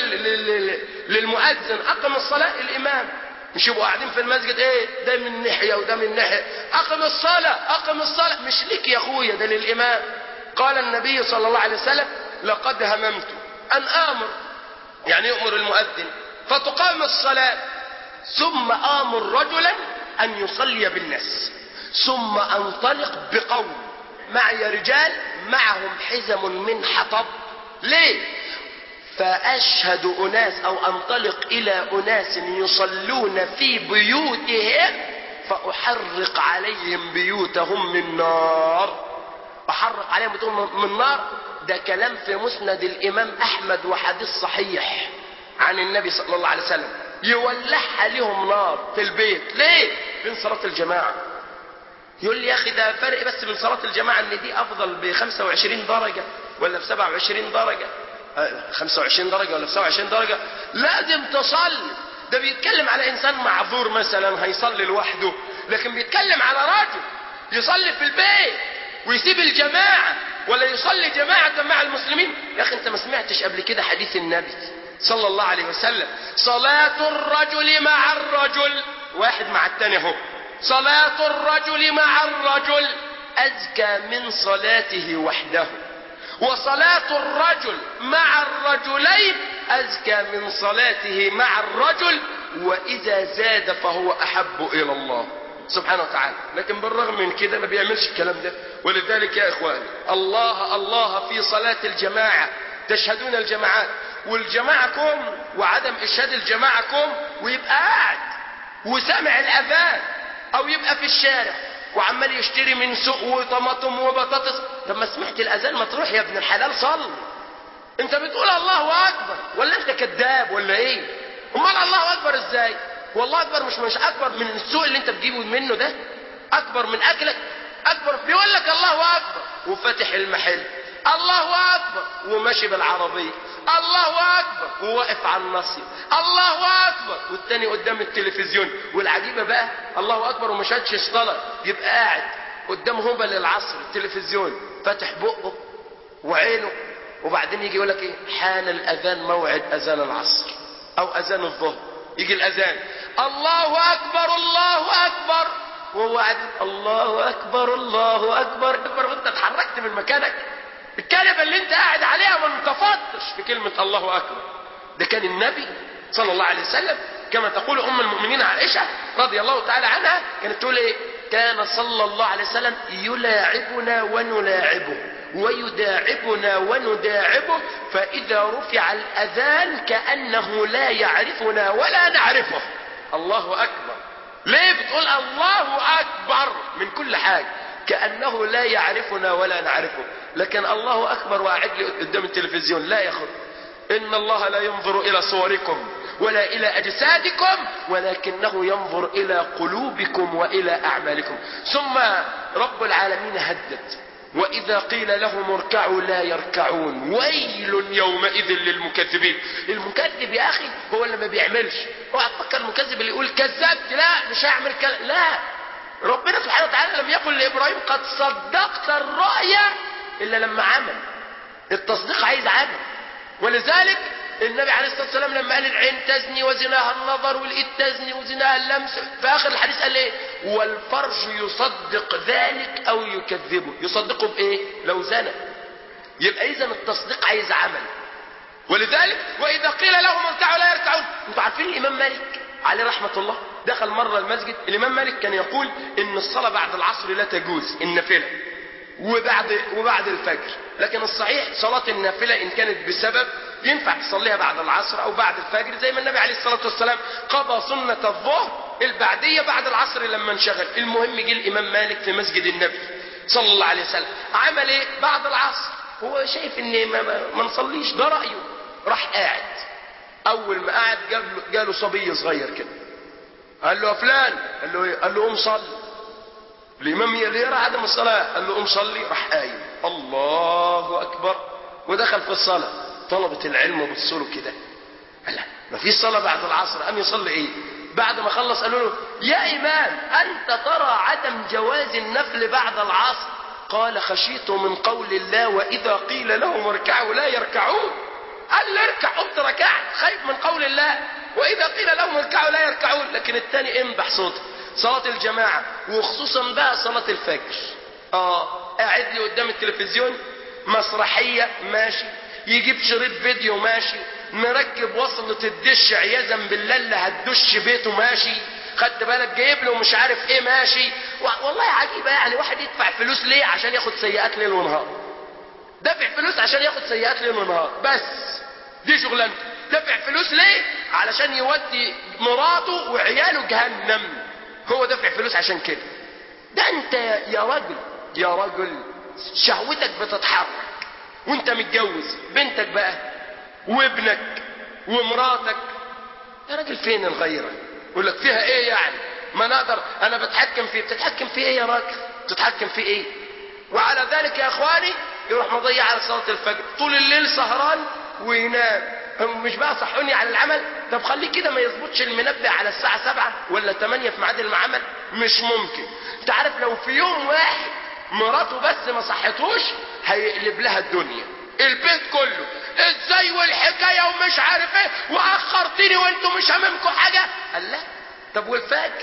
للمؤذن اقم الصلاه الامام مش يبقوا قاعدين في المسجد ايه ده من ناحيه وده من ناحيه اقم الصلاه اقم الصلاه مش ليك يا اخويا ده للامام قال النبي صلى الله عليه وسلم لقد هممت ان امر يعني يؤمر المؤذن فتقام الصلاه ثم امر رجلا ان يصلي بالناس ثم انطلق بقوم معي رجال معهم حزم من حطب ليه فاشهد اناس او انطلق الى اناس يصلون في بيوتهم فاحرق عليهم بيوتهم من نار احرق عليهم بيوتهم من نار ده كلام في مسند الامام احمد وحديث صحيح عن النبي صلى الله عليه وسلم يولعها لهم نار في البيت ليه بين صلاة الجماعة يقول لي يا اخي ده فرق بس من صلاة الجماعة ان دي افضل ب 25 درجة ولا ب 27 درجة 25 درجة ولا 27 درجة لازم تصلي ده بيتكلم على انسان معذور مثلا هيصلي لوحده لكن بيتكلم على راجل يصلي في البيت ويسيب الجماعة ولا يصلي جماعة مع المسلمين يا اخي انت ما سمعتش قبل كده حديث النبي صلى الله عليه وسلم صلاة الرجل مع الرجل واحد مع التاني اهو صلاة الرجل مع الرجل أزكى من صلاته وحده وصلاة الرجل مع الرجلين أزكى من صلاته مع الرجل وإذا زاد فهو أحب إلى الله سبحانه وتعالى لكن بالرغم من كده ما بيعملش الكلام ده ولذلك يا إخواني الله الله في صلاة الجماعة تشهدون الجماعات والجماعة كوم وعدم إشهاد الجماعة كوم ويبقى قاعد وسامع الأذان أو يبقى في الشارع وعمال يشتري من سوق وطماطم وبطاطس طب ما سمعت الأذان ما تروح يا ابن الحلال صلي انت بتقول الله اكبر ولا انت كذاب ولا ايه امال الله اكبر ازاي والله اكبر مش مش اكبر من السوق اللي انت بتجيبه منه ده اكبر من اكلك اكبر بيقول لك الله اكبر وفاتح المحل الله اكبر وماشي بالعربيه الله اكبر وواقف على النصيب الله اكبر والتاني قدام التلفزيون والعجيبه بقى الله اكبر وما شادش صلاه يبقى قاعد قدام هبل العصر التلفزيون فاتح بقه وعينه وبعدين يجي يقول لك ايه حان الاذان موعد اذان العصر او اذان الظهر يجي الاذان الله اكبر الله اكبر وهو قاعد الله اكبر الله اكبر اكبر وانت اتحركت من مكانك الكلمه اللي انت قاعد عليها ما انتفضتش في كلمه الله اكبر ده كان النبي صلى الله عليه وسلم كما تقول ام المؤمنين عائشه رضي الله تعالى عنها كانت تقول ايه كان صلى الله عليه وسلم يلاعبنا ونلاعبه ويداعبنا ونداعبه فإذا رفع الأذان كأنه لا يعرفنا ولا نعرفه الله أكبر ليه بتقول الله أكبر من كل حاجة كأنه لا يعرفنا ولا نعرفه لكن الله أكبر وقاعد لي قدام التلفزيون لا يا أخي إن الله لا ينظر إلى صوركم ولا إلى أجسادكم ولكنه ينظر إلى قلوبكم وإلى أعمالكم ثم رب العالمين هدد وإذا قيل لهم اركعوا لا يركعون ويل يومئذ للمكذبين المكذب يا أخي هو اللي ما بيعملش اوعى تفكر المكذب اللي يقول كذبت لا مش هعمل كذا لا ربنا سبحانه وتعالى لم يقل لإبراهيم قد صدقت الرؤيا إلا لما عمل التصديق عايز عمل ولذلك النبي عليه الصلاه والسلام لما قال العين تزني وزناها النظر والايد تزني وزناها اللمس في اخر الحديث قال ايه والفرج يصدق ذلك او يكذبه يصدقه بايه لو زنى يبقى اذا التصديق عايز عمل ولذلك واذا قيل لهم اركعوا لا يركعون انتوا عارفين الامام مالك عليه رحمه الله دخل مره المسجد الامام مالك كان يقول ان الصلاه بعد العصر لا تجوز النافله وبعد وبعد الفجر لكن الصحيح صلاة النافلة إن كانت بسبب ينفع تصليها بعد العصر أو بعد الفجر زي ما النبي عليه الصلاة والسلام قضى سنة الظهر البعدية بعد العصر لما انشغل المهم جه الإمام مالك في مسجد النبي صلى الله عليه وسلم عمل إيه بعد العصر هو شايف إن ما, ما, ما نصليش ده رأيه راح قاعد أول ما قعد جاب له جاله صبي صغير كده قال له يا فلان قال له إيه قال له قوم صلي الإمام اللي يرى عدم الصلاة قال له قوم صلي راح قايم الله أكبر ودخل في الصلاة طلبة العلم وبصوا له كده قال لا ما فيش صلاة بعد العصر قام يصلي إيه بعد ما خلص قالوا له يا إمام أنت ترى عدم جواز النفل بعد العصر قال خشيت من قول الله وإذا قيل لهم اركعوا لا يركعون قال له اركع قمت ركعت خايف من قول الله وإذا قيل لهم اركعوا لا يركعون لكن الثاني انبح صوته صلاة الجماعة وخصوصا بقى صلاة الفجر اه قاعد لي قدام التلفزيون مسرحية ماشي يجيب شريط فيديو ماشي مركب وصلة الدش عياذا بالله اللي هتدش بيته ماشي خدت بالك جايب له مش عارف ايه ماشي والله عجيبة يعني واحد يدفع فلوس ليه عشان ياخد سيئات ليل ونهار دافع فلوس عشان ياخد سيئات ليل ونهار بس دي شغلانته دافع فلوس ليه علشان يودي مراته وعياله جهنم هو دافع فلوس عشان كده ده انت يا رجل يا رجل شهوتك بتتحرك وانت متجوز بنتك بقى وابنك ومراتك يا راجل فين الغيرة يقول لك فيها ايه يعني ما نقدر انا بتحكم فيه بتتحكم فيه ايه يا راجل بتتحكم فيه ايه وعلى ذلك يا اخواني يروح مضيع على صلاة الفجر طول الليل سهران وينام هم مش بقى صحوني على العمل طب خليه كده ما يظبطش المنبه على الساعة سبعة ولا تمانية في ميعاد العمل مش ممكن انت عارف لو في يوم واحد مراته بس ما صحتوش هيقلب لها الدنيا البيت كله ازاي والحكاية ومش عارف ايه واخرتني وانتم مش هممكم حاجة قال لا طب والفجر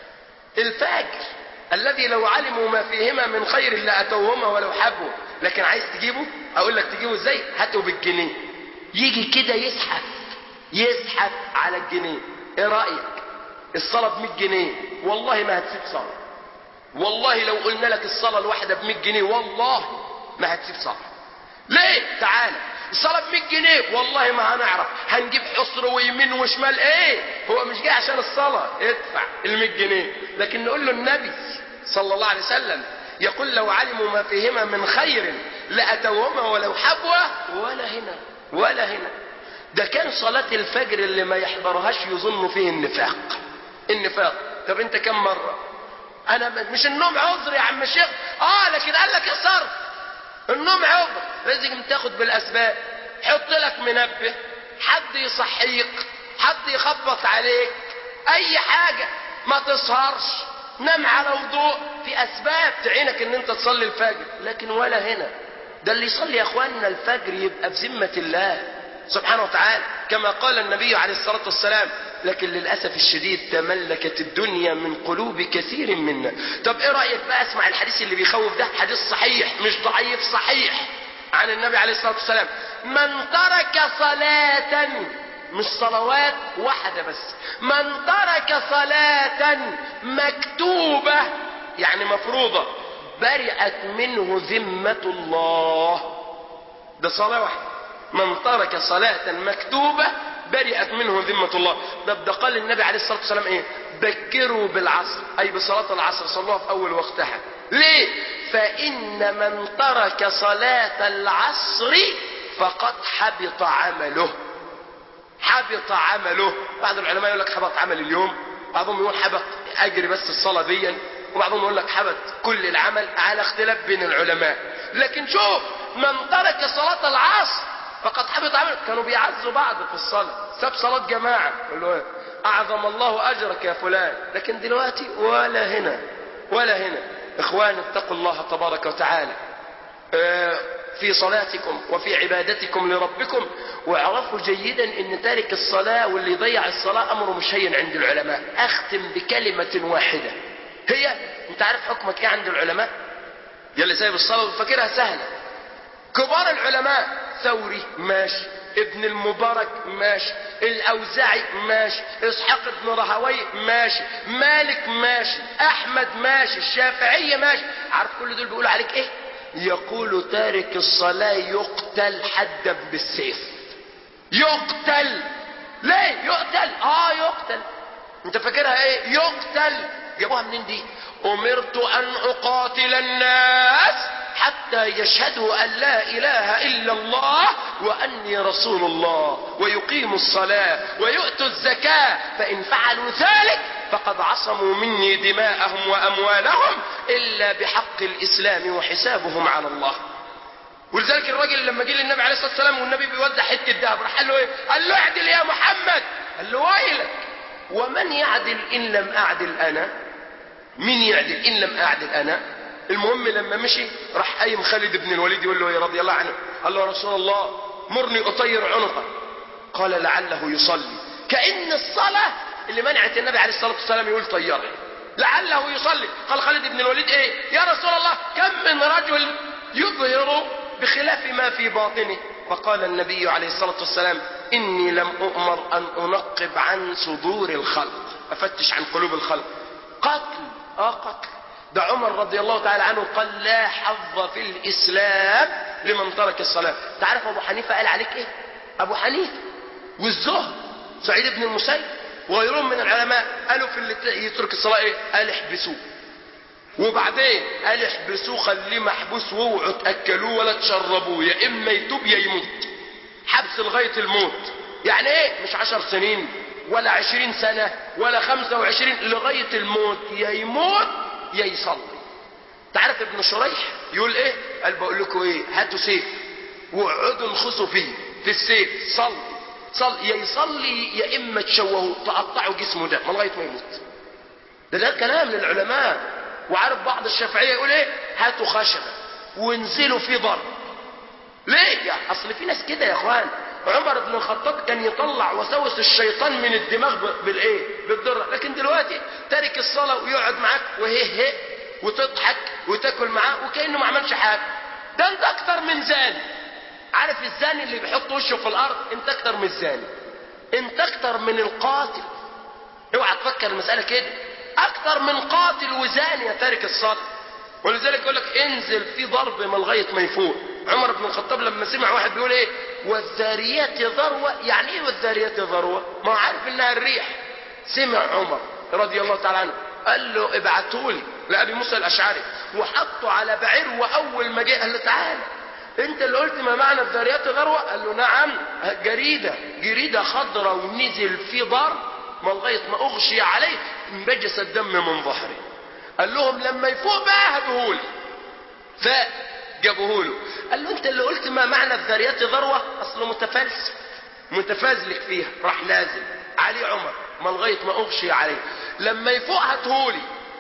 الفجر الذي لو علموا ما فيهما من خير لاتوهما ولو حبوا لكن عايز تجيبه اقول لك تجيبه ازاي هاته بالجنيه يجي كده يزحف يزحف على الجنيه ايه رايك الصلاه ب 100 جنيه والله ما هتسيب صلاه والله لو قلنا لك الصلاه الواحده ب 100 جنيه والله ما هتسيب صلاه ليه تعالى الصلاة ب 100 جنيه والله ما هنعرف هنجيب حصر ويمين وشمال ايه هو مش جاي عشان الصلاة ادفع ال 100 جنيه لكن نقول له النبي صلى الله عليه وسلم يقول لو علموا ما فيهما من خير لأتوهما ولو حبوة ولا هنا ولا هنا ده كان صلاة الفجر اللي ما يحضرهاش يظن فيه النفاق النفاق طب انت كم مرة انا مش النوم عذر يا عم الشيخ اه لكن قال لك الصرف النوم عذر لازم تاخد بالاسباب حط لك منبه حد يصحيك حد يخبط عليك اي حاجة ما تسهرش نام على وضوء في اسباب تعينك ان انت تصلي الفجر لكن ولا هنا ده اللي يصلي يا اخواننا الفجر يبقى في ذمة الله سبحانه وتعالى كما قال النبي عليه الصلاة والسلام لكن للأسف الشديد تملكت الدنيا من قلوب كثير منا طب ايه رأيك بقى اسمع الحديث اللي بيخوف ده حديث صحيح مش ضعيف صحيح عن النبي عليه الصلاة والسلام من ترك صلاة مش صلوات واحدة بس من ترك صلاة مكتوبة يعني مفروضة برئت منه ذمة الله ده صلاة واحدة من ترك صلاة مكتوبة برئت منه ذمة الله ده ده قال النبي عليه الصلاة والسلام ايه بكروا بالعصر اي بصلاة العصر صلوها في اول وقتها ليه فان من ترك صلاة العصر فقد حبط عمله حبط عمله بعض العلماء يقول لك حبط عمل اليوم بعضهم يقول حبط اجري بس الصلاة دي وبعضهم يقول لك حبط كل العمل على اختلاف بين العلماء لكن شوف من ترك صلاة العصر فقد حبط عمله كانوا بيعزوا بعض في الصلاة ساب صلاة جماعة يقولوا ايه اعظم الله اجرك يا فلان لكن دلوقتي ولا هنا ولا هنا اخوان اتقوا الله تبارك وتعالى اه في صلاتكم وفي عبادتكم لربكم واعرفوا جيدا ان تارك الصلاة واللي يضيع الصلاة امره مش هين عند العلماء اختم بكلمة واحدة هي انت عارف حكمك ايه عند العلماء يلي سايب الصلاة وفاكرها سهلة كبار العلماء ثوري ماشي ابن المبارك ماشي الاوزاعي ماشي اسحاق بن رهوي ماشي مالك ماشي احمد ماشي الشافعية ماشي عارف كل دول بيقولوا عليك ايه يقول تارك الصلاة يقتل حدا بالسيف يقتل ليه يقتل اه يقتل انت فاكرها ايه يقتل جابوها منين دي امرت ان اقاتل الناس حتى يشهدوا ان لا اله الا الله واني رسول الله ويقيموا الصلاة ويؤتوا الزكاة فان فعلوا ذلك فقد عصموا مني دماءهم واموالهم الا بحق الاسلام وحسابهم على الله ولذلك الراجل لما جه للنبي عليه الصلاه والسلام والنبي بيودع حته ذهب راح قال له ايه؟ قال له اعدل يا محمد قال له ويلك ومن يعدل ان لم اعدل انا؟ مين يعدل ان لم اعدل انا؟ المهم لما مشي راح قايم خالد بن الوليد يقول له يا رضي الله عنه قال له يا رسول الله مرني اطير عنقه قال لعله يصلي كأن الصلاة اللي منعت النبي عليه الصلاة والسلام يقول طيرها لعله يصلي قال خالد بن الوليد ايه يا رسول الله كم من رجل يظهر بخلاف ما في باطنه فقال النبي عليه الصلاة والسلام إني لم أؤمر أن أنقب عن صدور الخلق أفتش عن قلوب الخلق قتل آه قتل ده عمر رضي الله تعالى عنه قال لا حظ في الإسلام لمن ترك الصلاة تعرف أبو حنيفة قال عليك إيه أبو حنيفة والزهد سعيد بن المسيب وغيرهم من العلماء قالوا في اللي يترك الصلاة إيه قال احبسوه وبعدين قال احبسوه خليه محبوس واوعوا تاكلوه ولا تشربوه يا اما يتوب يا يموت حبس لغايه الموت يعني ايه مش عشر سنين ولا عشرين سنة ولا خمسة وعشرين لغاية الموت يا يموت يا يصلي تعرف ابن شريح يقول ايه قال بقول لكم ايه هاتوا سيف واقعدوا انخصوا فيه في السيف صلي صلي يا يصلي يا اما تشوهوا تقطعوا جسمه ده لغايه ما يموت ده ده كلام للعلماء وعارف بعض الشافعية يقول ايه هاتوا خشبة وانزلوا في ضرب ليه يعني اصل في ناس كده يا اخوان عمر بن الخطاب كان يطلع وسوس الشيطان من الدماغ ب- بالايه بالذره لكن دلوقتي تارك الصلاه ويقعد معاك وهي هي وتضحك وتاكل معاه وكانه ما عملش حاجه ده انت اكتر من زاني عارف الزاني اللي بيحط وشه في الارض انت اكتر من الزاني انت اكتر من القاتل اوعى تفكر المساله كده اكتر من قاتل وزاني يا تارك الصلاه ولذلك يقول لك انزل في ضرب من لغايه ما يفوق عمر بن الخطاب لما سمع واحد بيقول ايه والذاريات ذروه يعني ايه والذاريات ذروه ما هو عارف انها الريح سمع عمر رضي الله تعالى عنه قال له ابعتوا لي لابي موسى الاشعري وحطه على بعير واول ما جه قال له تعالى انت اللي قلت ما معنى الذاريات ذروه قال له نعم جريده جريده خضراء ونزل في ضرب ما لغايه ما اغشي عليه انبجس الدم من ظهره قال لهم لما يفوق بقى هاتوهولي فجابوه له قال له انت اللي قلت ما معنى الذريات ذروه اصله متفلسف متفازلك فيها راح نازل عليه عمر ما لغايه ما اغشي عليه لما يفوق هاتهولي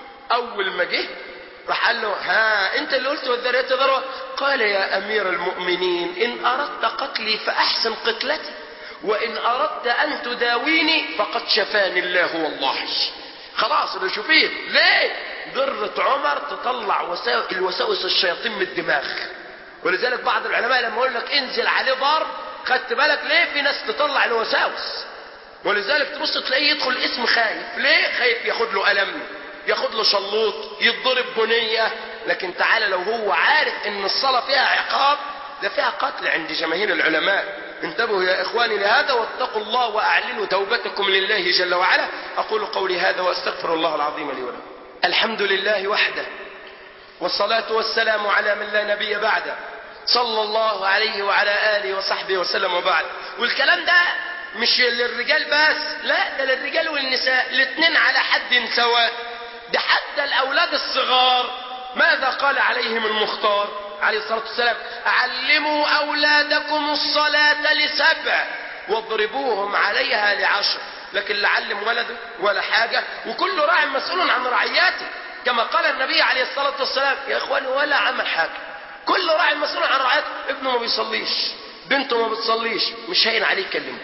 اول ما جه راح قال له ها انت اللي قلت والذريات ذروه قال يا امير المؤمنين ان اردت قتلي فاحسن قتلتي وان اردت ان تداويني فقد شفاني الله والله خلاص انا شفيت ليه ضرة عمر تطلع وسائل الوساوس الشياطين من الدماغ ولذلك بعض العلماء لما يقول لك انزل عليه ضرب خدت بالك ليه في ناس تطلع الوساوس ولذلك تبص تلاقيه يدخل اسم خايف ليه خايف ياخد له قلم ياخد له شلوط يتضرب بنية لكن تعالى لو هو عارف ان الصلاة فيها عقاب ده فيها قتل عند جماهير العلماء انتبهوا يا اخواني لهذا واتقوا الله واعلنوا توبتكم لله جل وعلا اقول قولي هذا واستغفر الله العظيم لي ولكم الحمد لله وحده والصلاة والسلام على من لا نبي بعده صلى الله عليه وعلى آله وصحبه وسلم وبعد والكلام ده مش للرجال بس لا ده للرجال والنساء الاثنين على حد سواء ده حتى الأولاد الصغار ماذا قال عليهم المختار عليه الصلاة والسلام علموا أولادكم الصلاة لسبع واضربوهم عليها لعشر لكن لا علم ولده ولا حاجة وكل راع مسؤول عن رعياته كما قال النبي عليه الصلاة والسلام يا إخواني ولا عمل حاجة كل راع مسؤول عن رعياته ابنه ما بيصليش بنته ما بتصليش مش هين عليه يكلمه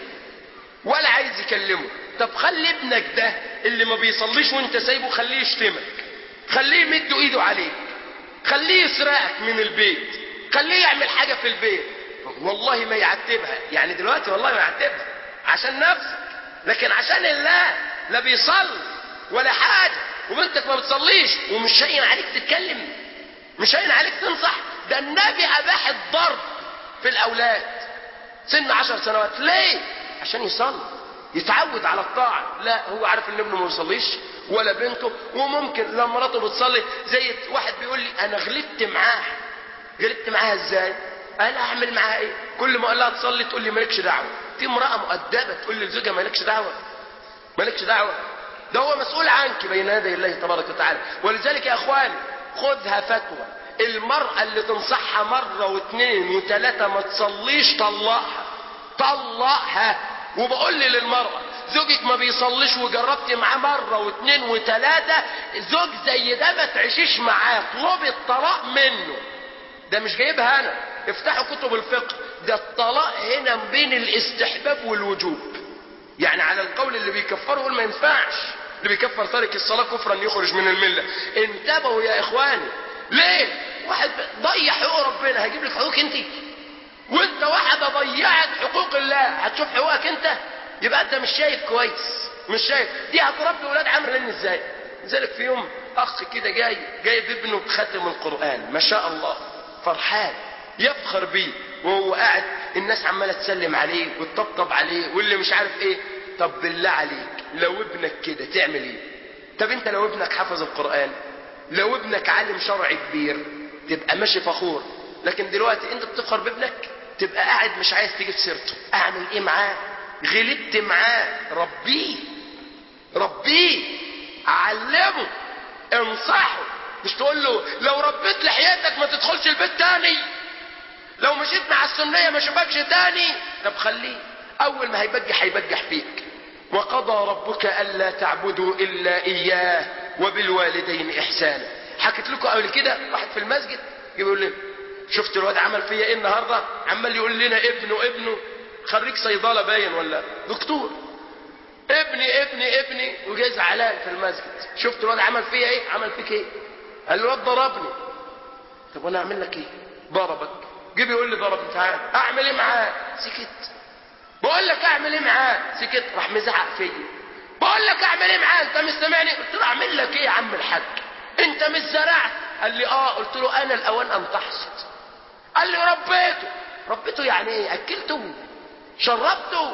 ولا عايز يكلمه طب خلي ابنك ده اللي ما بيصليش وانت سايبه خليه يشتمك خليه يمد ايده عليك خليه يسرقك من البيت خليه يعمل حاجة في البيت والله ما يعتبها يعني دلوقتي والله ما يعتبها عشان نفسك لكن عشان الله لا بيصلي ولا حاجة وبنتك ما بتصليش ومش هين عليك تتكلم مش هين عليك تنصح ده النبي أباح الضرب في الأولاد سن عشر سنوات ليه عشان يصلي يتعود على الطاعة لا هو عارف ان ابنه ما بيصليش ولا بنته وممكن لما مراته بتصلي زي واحد بيقول لي انا غلبت معاها غلبت معاها ازاي انا اعمل معاها ايه كل ما اقول لها تصلي تقول لي مالكش دعوه في امراه مؤدبه تقول لزوجها مالكش دعوه مالكش دعوه ده هو مسؤول عنك بين يدي الله تبارك وتعالى ولذلك يا اخواني خذها فتوى المرأة اللي تنصحها مرة واثنين وثلاثة ما تصليش طلقها طلقها وبقول لي للمرأة زوجك ما بيصليش وجربت معاه مرة واثنين وثلاثة زوج زي ده ما تعيشيش معاه اطلبي الطلاق منه ده مش جايبها انا افتحوا كتب الفقه ده الطلاق هنا بين الاستحباب والوجوب يعني على القول اللي بيكفره يقول ما ينفعش اللي بيكفر تارك الصلاة كفرا يخرج من الملة انتبهوا يا اخواني ليه واحد ضيع حقوق ربنا هيجيب لك حقوق انت وانت واحدة ضيعت حقوق الله هتشوف حقوقك انت يبقى انت مش شايف كويس مش شايف دي هتربي ولاد عمرو لان ازاي لذلك في يوم اخ كده جاي جايب ابنه بختم القرآن ما شاء الله فرحان يفخر بيه وهو قاعد الناس عماله تسلم عليه وتطبطب عليه واللي مش عارف ايه طب بالله عليك لو ابنك كده تعمل ايه طب انت لو ابنك حفظ القرآن لو ابنك عالم شرعي كبير تبقى ماشي فخور لكن دلوقتي انت بتفخر بابنك تبقى قاعد مش عايز تجيب سيرته اعمل ايه معاه غلبت معاه ربيه ربيه علمه انصحه مش تقول له لو ربيت لحياتك ما تدخلش البيت تاني لو مشيت مع السنية ما شبكش تاني طب خليه اول ما هيبجح هيبجح فيك وقضى ربك الا تعبدوا الا اياه وبالوالدين احسانا حكيت لكم قبل كده واحد في المسجد يقول لي شفت الواد عمل فيا ايه النهارده عمال يقول لنا ابنه ابنه خريج صيدله باين ولا دكتور ابني ابني ابني وجاي زعلان في المسجد شفت الواد عمل فيا ايه عمل فيك ايه قال له الواد ضربني طب وانا اعمل لك ايه ضربك جيب يقول لي ضربني تعال اعمل ايه معاه سكت بقول لك اعمل ايه معاه سكت راح مزعق فيا بقول لك اعمل ايه معاه انت مش سامعني قلت له اعمل لك ايه يا عم الحاج انت مش زرعت قال لي اه قلت له انا الاوان ان تحصد قال لي ربيته ربيته يعني ايه اكلته شربته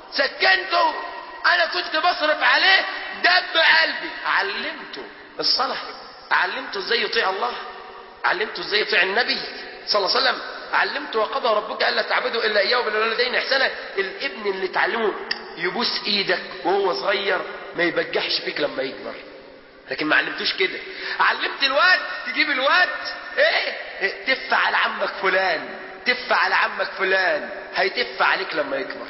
سكنته انا كنت بصرف عليه دب قلبي علمته الصلاة علمته ازاي يطيع الله علمته ازاي يطيع النبي صلى الله عليه وسلم علمته وقضى ربك الا تعبدوا الا اياه وبالوالدين احسانا الابن اللي تعلمه يبوس ايدك وهو صغير ما يبجحش فيك لما يكبر لكن ما علمتوش كده علمت الواد تجيب الواد ايه, إيه؟ تف على عمك فلان تف على عمك فلان هيتف عليك لما يكبر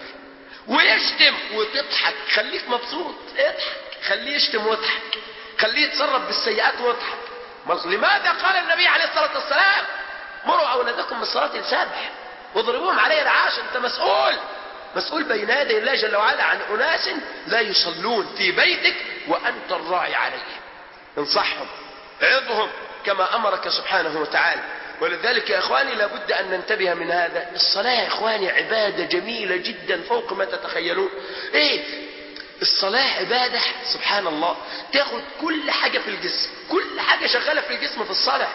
ويشتم وتضحك خليك مبسوط اضحك خليه يشتم واضحك خليه يتصرف بالسيئات واضحك لماذا قال النبي عليه الصلاة والسلام مروا أولادكم بالصلاة السابح واضربوهم عليه العاش انت مسؤول مسؤول بين يدي الله جل وعلا عن أناس لا يصلون في بيتك وأنت الراعي عليهم انصحهم عظهم كما أمرك سبحانه وتعالى ولذلك يا إخواني لابد أن ننتبه من هذا الصلاة يا إخواني عبادة جميلة جدا فوق ما تتخيلون إيه الصلاة عبادة سبحان الله تاخد كل حاجة في الجسم كل حاجة شغالة في الجسم في الصلاة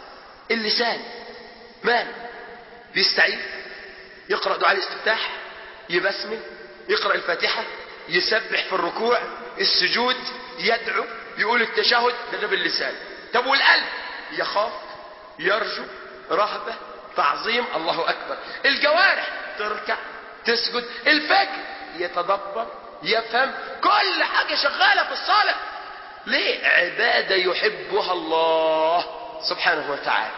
اللسان مال بيستعيذ يقرأ دعاء الاستفتاح يبسمل يقرأ الفاتحة يسبح في الركوع السجود يدعو يقول التشهد ده ده باللسان طب والقلب يخاف يرجو رهبة تعظيم الله أكبر الجوارح تركع تسجد الفكر يتدبر يفهم كل حاجة شغالة في الصلاة ليه عبادة يحبها الله سبحانه وتعالى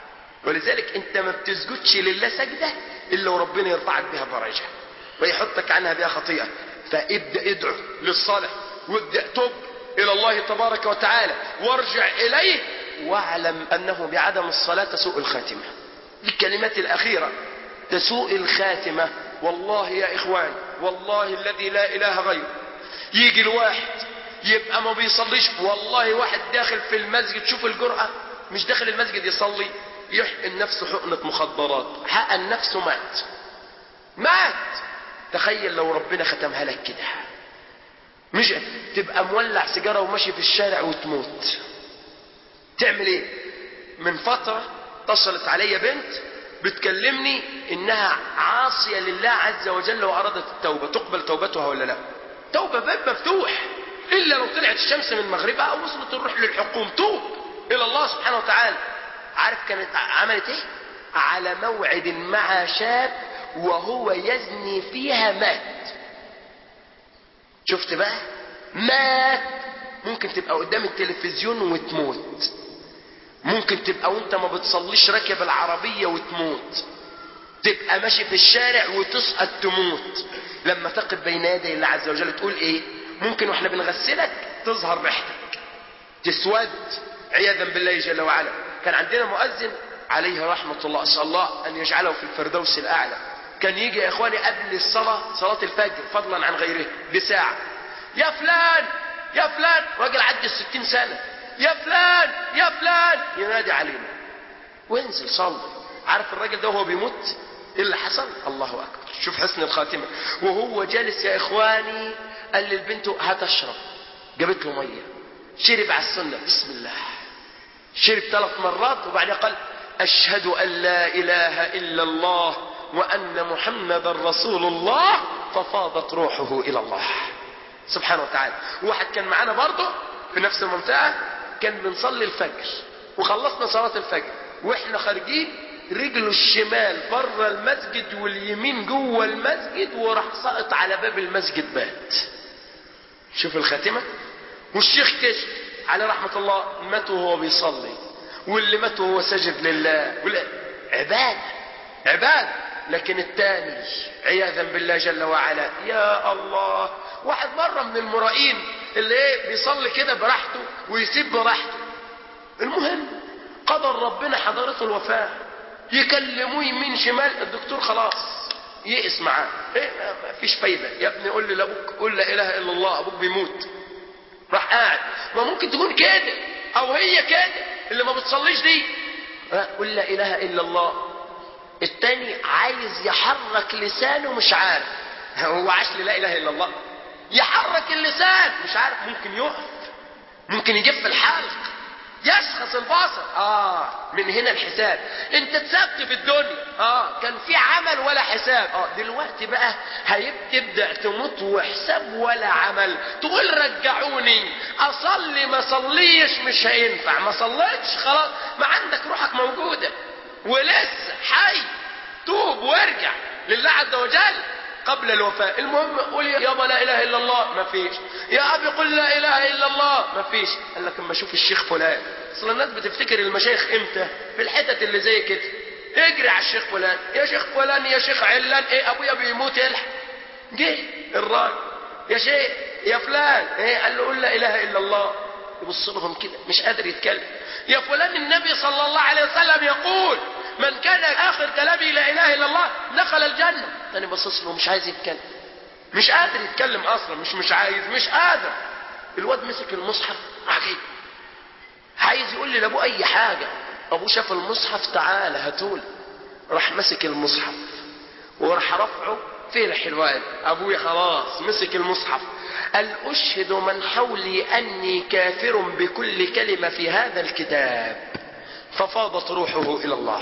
ولذلك انت ما بتسجدش لله سجدة الا وربنا يرفعك بها درجة ويحطك عنها بها خطيئة فابدأ ادعو للصلاة وابدأ تب الى الله تبارك وتعالى وارجع اليه واعلم انه بعدم الصلاة تسوء الخاتمة الكلمات الاخيرة تسوء الخاتمة والله يا اخوان والله الذي لا اله غيره يجي الواحد يبقى ما بيصليش والله واحد داخل في المسجد شوف الجرأة مش داخل المسجد يصلي يحقن نفسه حقنة مخدرات حقن نفسه مات مات تخيل لو ربنا ختمها لك كده مش تبقى مولع سيجاره وماشي في الشارع وتموت تعمل ايه من فتره اتصلت عليا بنت بتكلمني انها عاصيه لله عز وجل وارادت التوبه تقبل توبتها ولا لا توبه باب مفتوح الا لو طلعت الشمس من مغربها او وصلت الروح للحكوم توب الى الله سبحانه وتعالى عارف كانت عملت ايه على موعد مع شاب وهو يزني فيها مات شفت بقى مات ممكن تبقى قدام التلفزيون وتموت ممكن تبقى وانت ما بتصليش راكب العربية وتموت تبقى ماشي في الشارع وتسقط تموت لما تقف بين يدي الله عز وجل تقول ايه ممكن واحنا بنغسلك تظهر ريحتك تسود عياذا بالله جل وعلا كان عندنا مؤذن عليه رحمة الله أسأل الله أن يجعله في الفردوس الأعلى كان يجي يا إخواني قبل الصلاة صلاة الفجر فضلا عن غيره بساعة يا فلان يا فلان راجل عدى الستين سنة يا فلان يا فلان ينادي علينا وانزل صلي عارف الراجل ده وهو بيموت ايه اللي حصل الله اكبر شوف حسن الخاتمة وهو جالس يا اخواني قال للبنت هتشرب جابت له مية شرب على السنة بسم الله شرب ثلاث مرات وبعدين قال اشهد ان لا اله الا الله وان محمدا رسول الله ففاضت روحه الى الله سبحانه وتعالى واحد كان معانا برضه في نفس المنطقة كان بنصلي الفجر وخلصنا صلاة الفجر واحنا خارجين رجله الشمال بره المسجد واليمين جوه المسجد وراح سقط على باب المسجد بات شوف الخاتمة والشيخ كشف على رحمة الله مات وهو بيصلي واللي مات وهو ساجد لله عبادة عبادة لكن الثاني عياذا بالله جل وعلا يا الله واحد مرة من المرائين اللي ايه بيصلي كده براحته ويسيب براحته المهم قدر ربنا حضرته الوفاة يكلموه يمين شمال الدكتور خلاص يئس معاه ايه ما ما فيش فايده يا ابني قول لي لابوك قول لا اله الا الله ابوك بيموت راح قاعد ما ممكن تكون كده او هي كده اللي ما بتصليش دي ها، قول لا اله الا الله التاني عايز يحرك لسانه مش عارف هو عاش لا اله الا الله يحرك اللسان مش عارف ممكن يقف ممكن يجف الحلق يشخص البصر اه من هنا الحساب انت اتسبت في الدنيا اه كان في عمل ولا حساب اه دلوقتي بقى هيبتدع تموت وحساب ولا عمل تقول رجعوني اصلي ما صليش مش هينفع ما صليتش خلاص ما عندك روحك موجوده ولسه حي توب وارجع لله عز وجل قبل الوفاة المهم قول يابا لا اله الا الله ما فيش يا ابي قل لا اله الا الله ما فيش قال لك اما اشوف الشيخ فلان اصل الناس بتفتكر المشايخ امتى في الحتت اللي زي كده اجري على الشيخ فلان يا شيخ فلان يا شيخ علان ايه ابويا بيموت يلحق جه الراجل يا شيخ يا فلان ايه قال له قل لا اله الا الله يبص لهم كده مش قادر يتكلم يا فلان النبي صلى الله عليه وسلم يقول من كان اخر كلامه لا اله الا الله دخل الجنه تاني باصص له مش عايز يتكلم مش قادر يتكلم اصلا مش مش عايز مش قادر الواد مسك المصحف عجيب عايز يقول لي لابوه اي حاجه ابوه شاف المصحف تعالى هاتولي راح مسك المصحف وراح رفعه فين الحلوان ابويا خلاص مسك المصحف قال اشهد من حولي اني كافر بكل كلمه في هذا الكتاب ففاضت روحه الى الله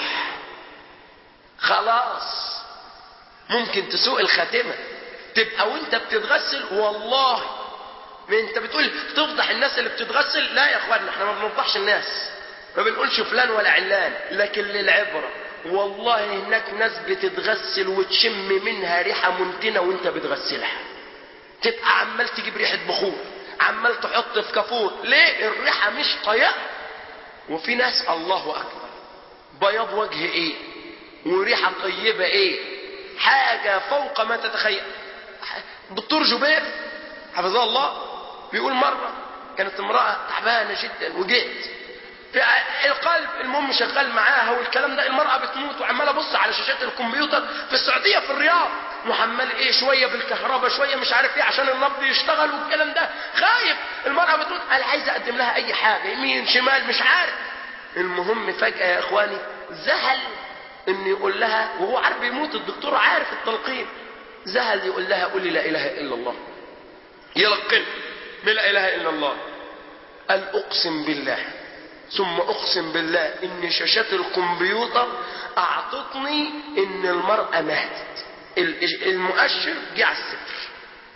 خلاص ممكن تسوء الخاتمه تبقى وانت بتتغسل والله ما انت بتقول تفضح الناس اللي بتتغسل لا يا اخوانا احنا ما بنفضحش الناس ما بنقولش فلان ولا علان لكن للعبره والله هناك ناس بتتغسل وتشم منها ريحه منتنه وانت بتغسلها تبقى عمال تجيب ريحه بخور عمال تحط في كافور ليه الريحه مش طايقه وفي ناس الله اكبر بياض وجه ايه وريحه طيبه ايه حاجه فوق ما تتخيل دكتور جبير حفظه الله بيقول مره كانت امراه تعبانه جدا وجيت في القلب المهم شغال معاها والكلام ده المرأة بتموت وعمال ابص على شاشات الكمبيوتر في السعودية في الرياض محمل ايه شوية بالكهرباء شوية مش عارف ايه عشان النبض يشتغل والكلام ده خايف المرأة بتموت قال عايز اقدم لها اي حاجة يمين شمال مش عارف المهم فجأة يا اخواني زهل ان يقول لها وهو عارف يموت الدكتور عارف التلقين زهل يقول لها قولي لا اله الا الله يلقن بلا اله الا الله قال اقسم بالله ثم اقسم بالله ان شاشات الكمبيوتر اعطتني ان المرأة ماتت المؤشر جه على الصفر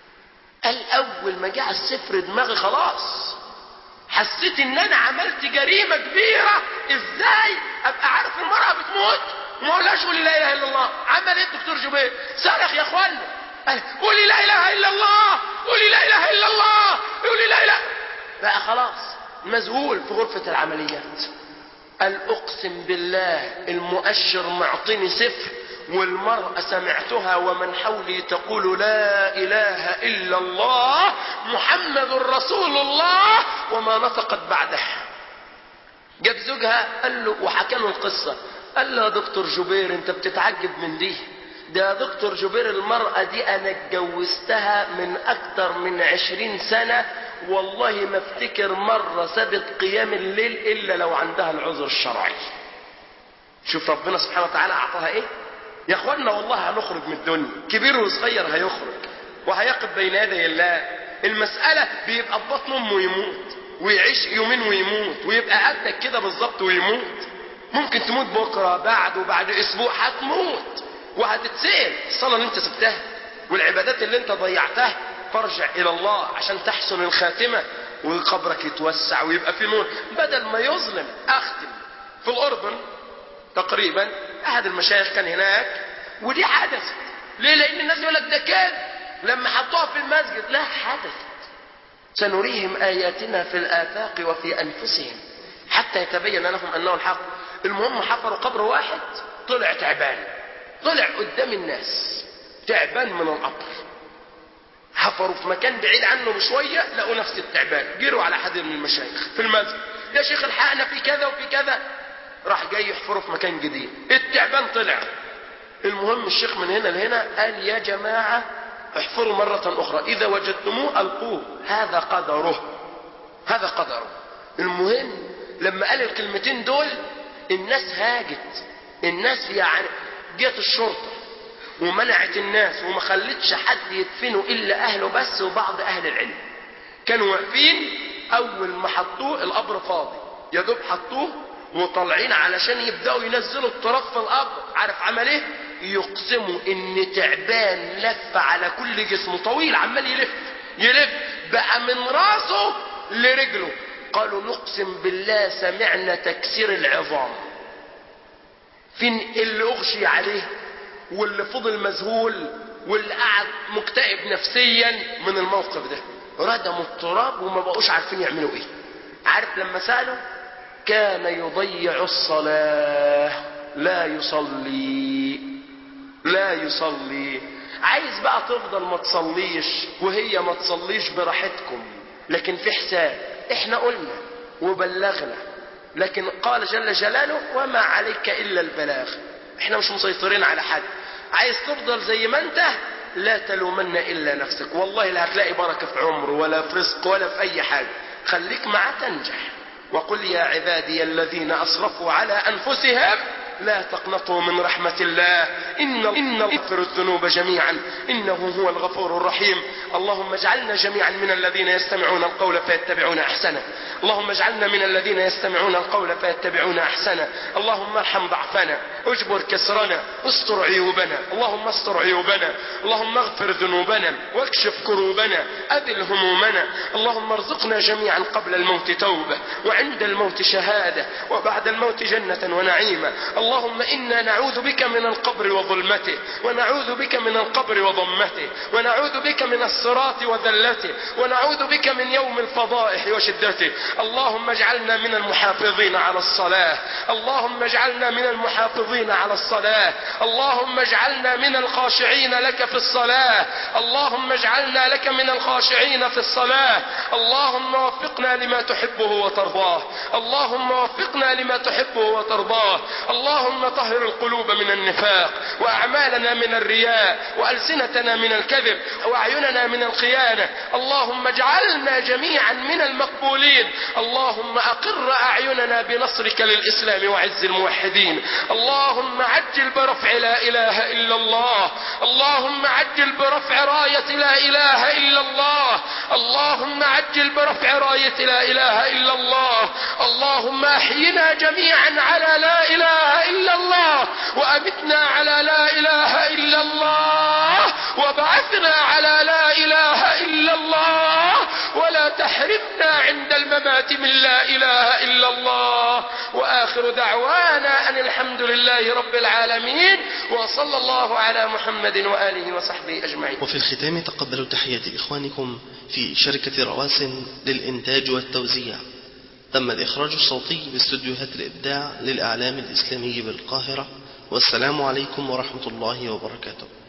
قال اول ما جه على الصفر دماغي خلاص حسيت ان انا عملت جريمة كبيرة ازاي ابقى عارف المرأة بتموت وما اقولهاش قولي لا اله الا الله عمل ايه الدكتور جبير صرخ يا اخوانا قال قولي لا اله الا الله قولي لا اله الا الله قولي لا اله بقى خلاص مذهول في غرفة العمليات قال اقسم بالله المؤشر معطيني صفر والمرأة سمعتها ومن حولي تقول لا إله إلا الله محمد رسول الله وما نطقت بعدها جاب زوجها قال له وحكى له القصة قال له يا دكتور جبير انت بتتعجب من دي ده يا دكتور جبير المرأة دي أنا اتجوزتها من أكتر من عشرين سنة والله ما افتكر مرة سابت قيام الليل إلا لو عندها العذر الشرعي شوف ربنا سبحانه وتعالى أعطاها إيه يا أخوانا والله هنخرج من الدنيا كبير وصغير هيخرج وهيقف بين يدي الله المسألة بيبقى في بطن أمه يموت ويعيش يومين ويموت ويبقى قدك كده بالظبط ويموت ممكن تموت بكرة بعد وبعد أسبوع هتموت وهتتسأل الصلاة اللي انت سبتها والعبادات اللي انت ضيعتها فارجع الى الله عشان تحسن الخاتمة وقبرك يتوسع ويبقى في نور بدل ما يظلم اختم في الاردن تقريبا احد المشايخ كان هناك ودي حدثت ليه لان الناس يقول لك ده كده لما حطوها في المسجد لا حدثت سنريهم اياتنا في الافاق وفي انفسهم حتى يتبين لهم انه الحق المهم حفروا قبر واحد طلع تعبان طلع قدام الناس تعبان من القبر حفروا في مكان بعيد عنه بشوية لقوا نفس التعبان جروا على حد من المشايخ في المسجد يا شيخ الحقنا في كذا وفي كذا راح جاي يحفره في مكان جديد التعبان طلع المهم الشيخ من هنا لهنا قال يا جماعة احفروا مرة أخرى إذا وجدتموه ألقوه هذا قدره هذا قدره المهم لما قال الكلمتين دول الناس هاجت الناس يعني جت الشرطة ومنعت الناس وما خلتش حد يدفنه إلا أهله بس وبعض أهل العلم كانوا واقفين أول ما حطوه القبر فاضي يا دوب حطوه وطالعين علشان يبدأوا ينزلوا التراب في القبر عارف عمل ايه يقسموا ان تعبان لف على كل جسمه طويل عمال يلف يلف بقى من راسه لرجله قالوا نقسم بالله سمعنا تكسير العظام فين اللي اغشي عليه واللي فضل مذهول واللي قعد مكتئب نفسيا من الموقف ده ردموا التراب وما بقوش عارفين يعملوا ايه عارف لما سألوا كان يضيع الصلاة لا يصلي لا يصلي عايز بقى تفضل ما تصليش وهي ما تصليش براحتكم لكن في حساب احنا قلنا وبلغنا لكن قال جل جلاله وما عليك الا البلاغ احنا مش مسيطرين على حد عايز تفضل زي ما انت لا تلومن الا نفسك والله لا هتلاقي بركه في عمر ولا في رزق ولا في اي حاجه خليك معاه تنجح وقل يا عبادي الذين اسرفوا على انفسهم لا تقنطوا من رحمة الله إن إن يغفر الذنوب جميعا إنه هو الغفور الرحيم اللهم اجعلنا جميعا من الذين يستمعون القول فيتبعون أحسنه اللهم اجعلنا من الذين يستمعون القول فيتبعون أحسنه اللهم ارحم ضعفنا اجبر كسرنا استر عيوبنا اللهم استر عيوبنا اللهم اغفر ذنوبنا واكشف كروبنا أذل همومنا اللهم ارزقنا جميعا قبل الموت توبة وعند الموت شهادة وبعد الموت جنة ونعيمة اللهم إنا نعوذ بك من القبر وظلمته ونعوذ بك من القبر وضمته ونعوذ بك من الصراط وذلته ونعوذ بك من يوم الفضائح وشدته اللهم اجعلنا من المحافظين على الصلاة اللهم اجعلنا من المحافظين على الصلاة اللهم اجعلنا من الخاشعين لك في الصلاة اللهم اجعلنا لك من الخاشعين في الصلاة اللهم وفقنا لما تحبه وترضاه اللهم وفقنا لما تحبه وترضاه اللهم طهر القلوب من النفاق وأعمالنا من الرياء وألسنتنا من الكذب وأعيننا من الخيانة اللهم اجعلنا جميعا من المقبولين اللهم أقر أعيننا بنصرك للإسلام وعز الموحدين اللهم عجل برفع لا إله إلا الله اللهم عجل برفع راية لا إله إلا الله اللهم عجل برفع راية لا إله إلا الله اللهم أحينا جميعا على لا إله إلا الله وأمتنا على لا إله إلا الله وبعثنا على لا إله إلا الله ولا تحرمنا عند الممات من لا إله إلا الله وآخر دعوانا أن الحمد لله رب العالمين وصلى الله على محمد وآله وصحبه أجمعين وفي الختام تقبلوا تحيات إخوانكم في شركة رواسن للإنتاج والتوزيع تم الإخراج الصوتي باستديوهات الإبداع للإعلام الإسلامي بالقاهرة والسلام عليكم ورحمة الله وبركاته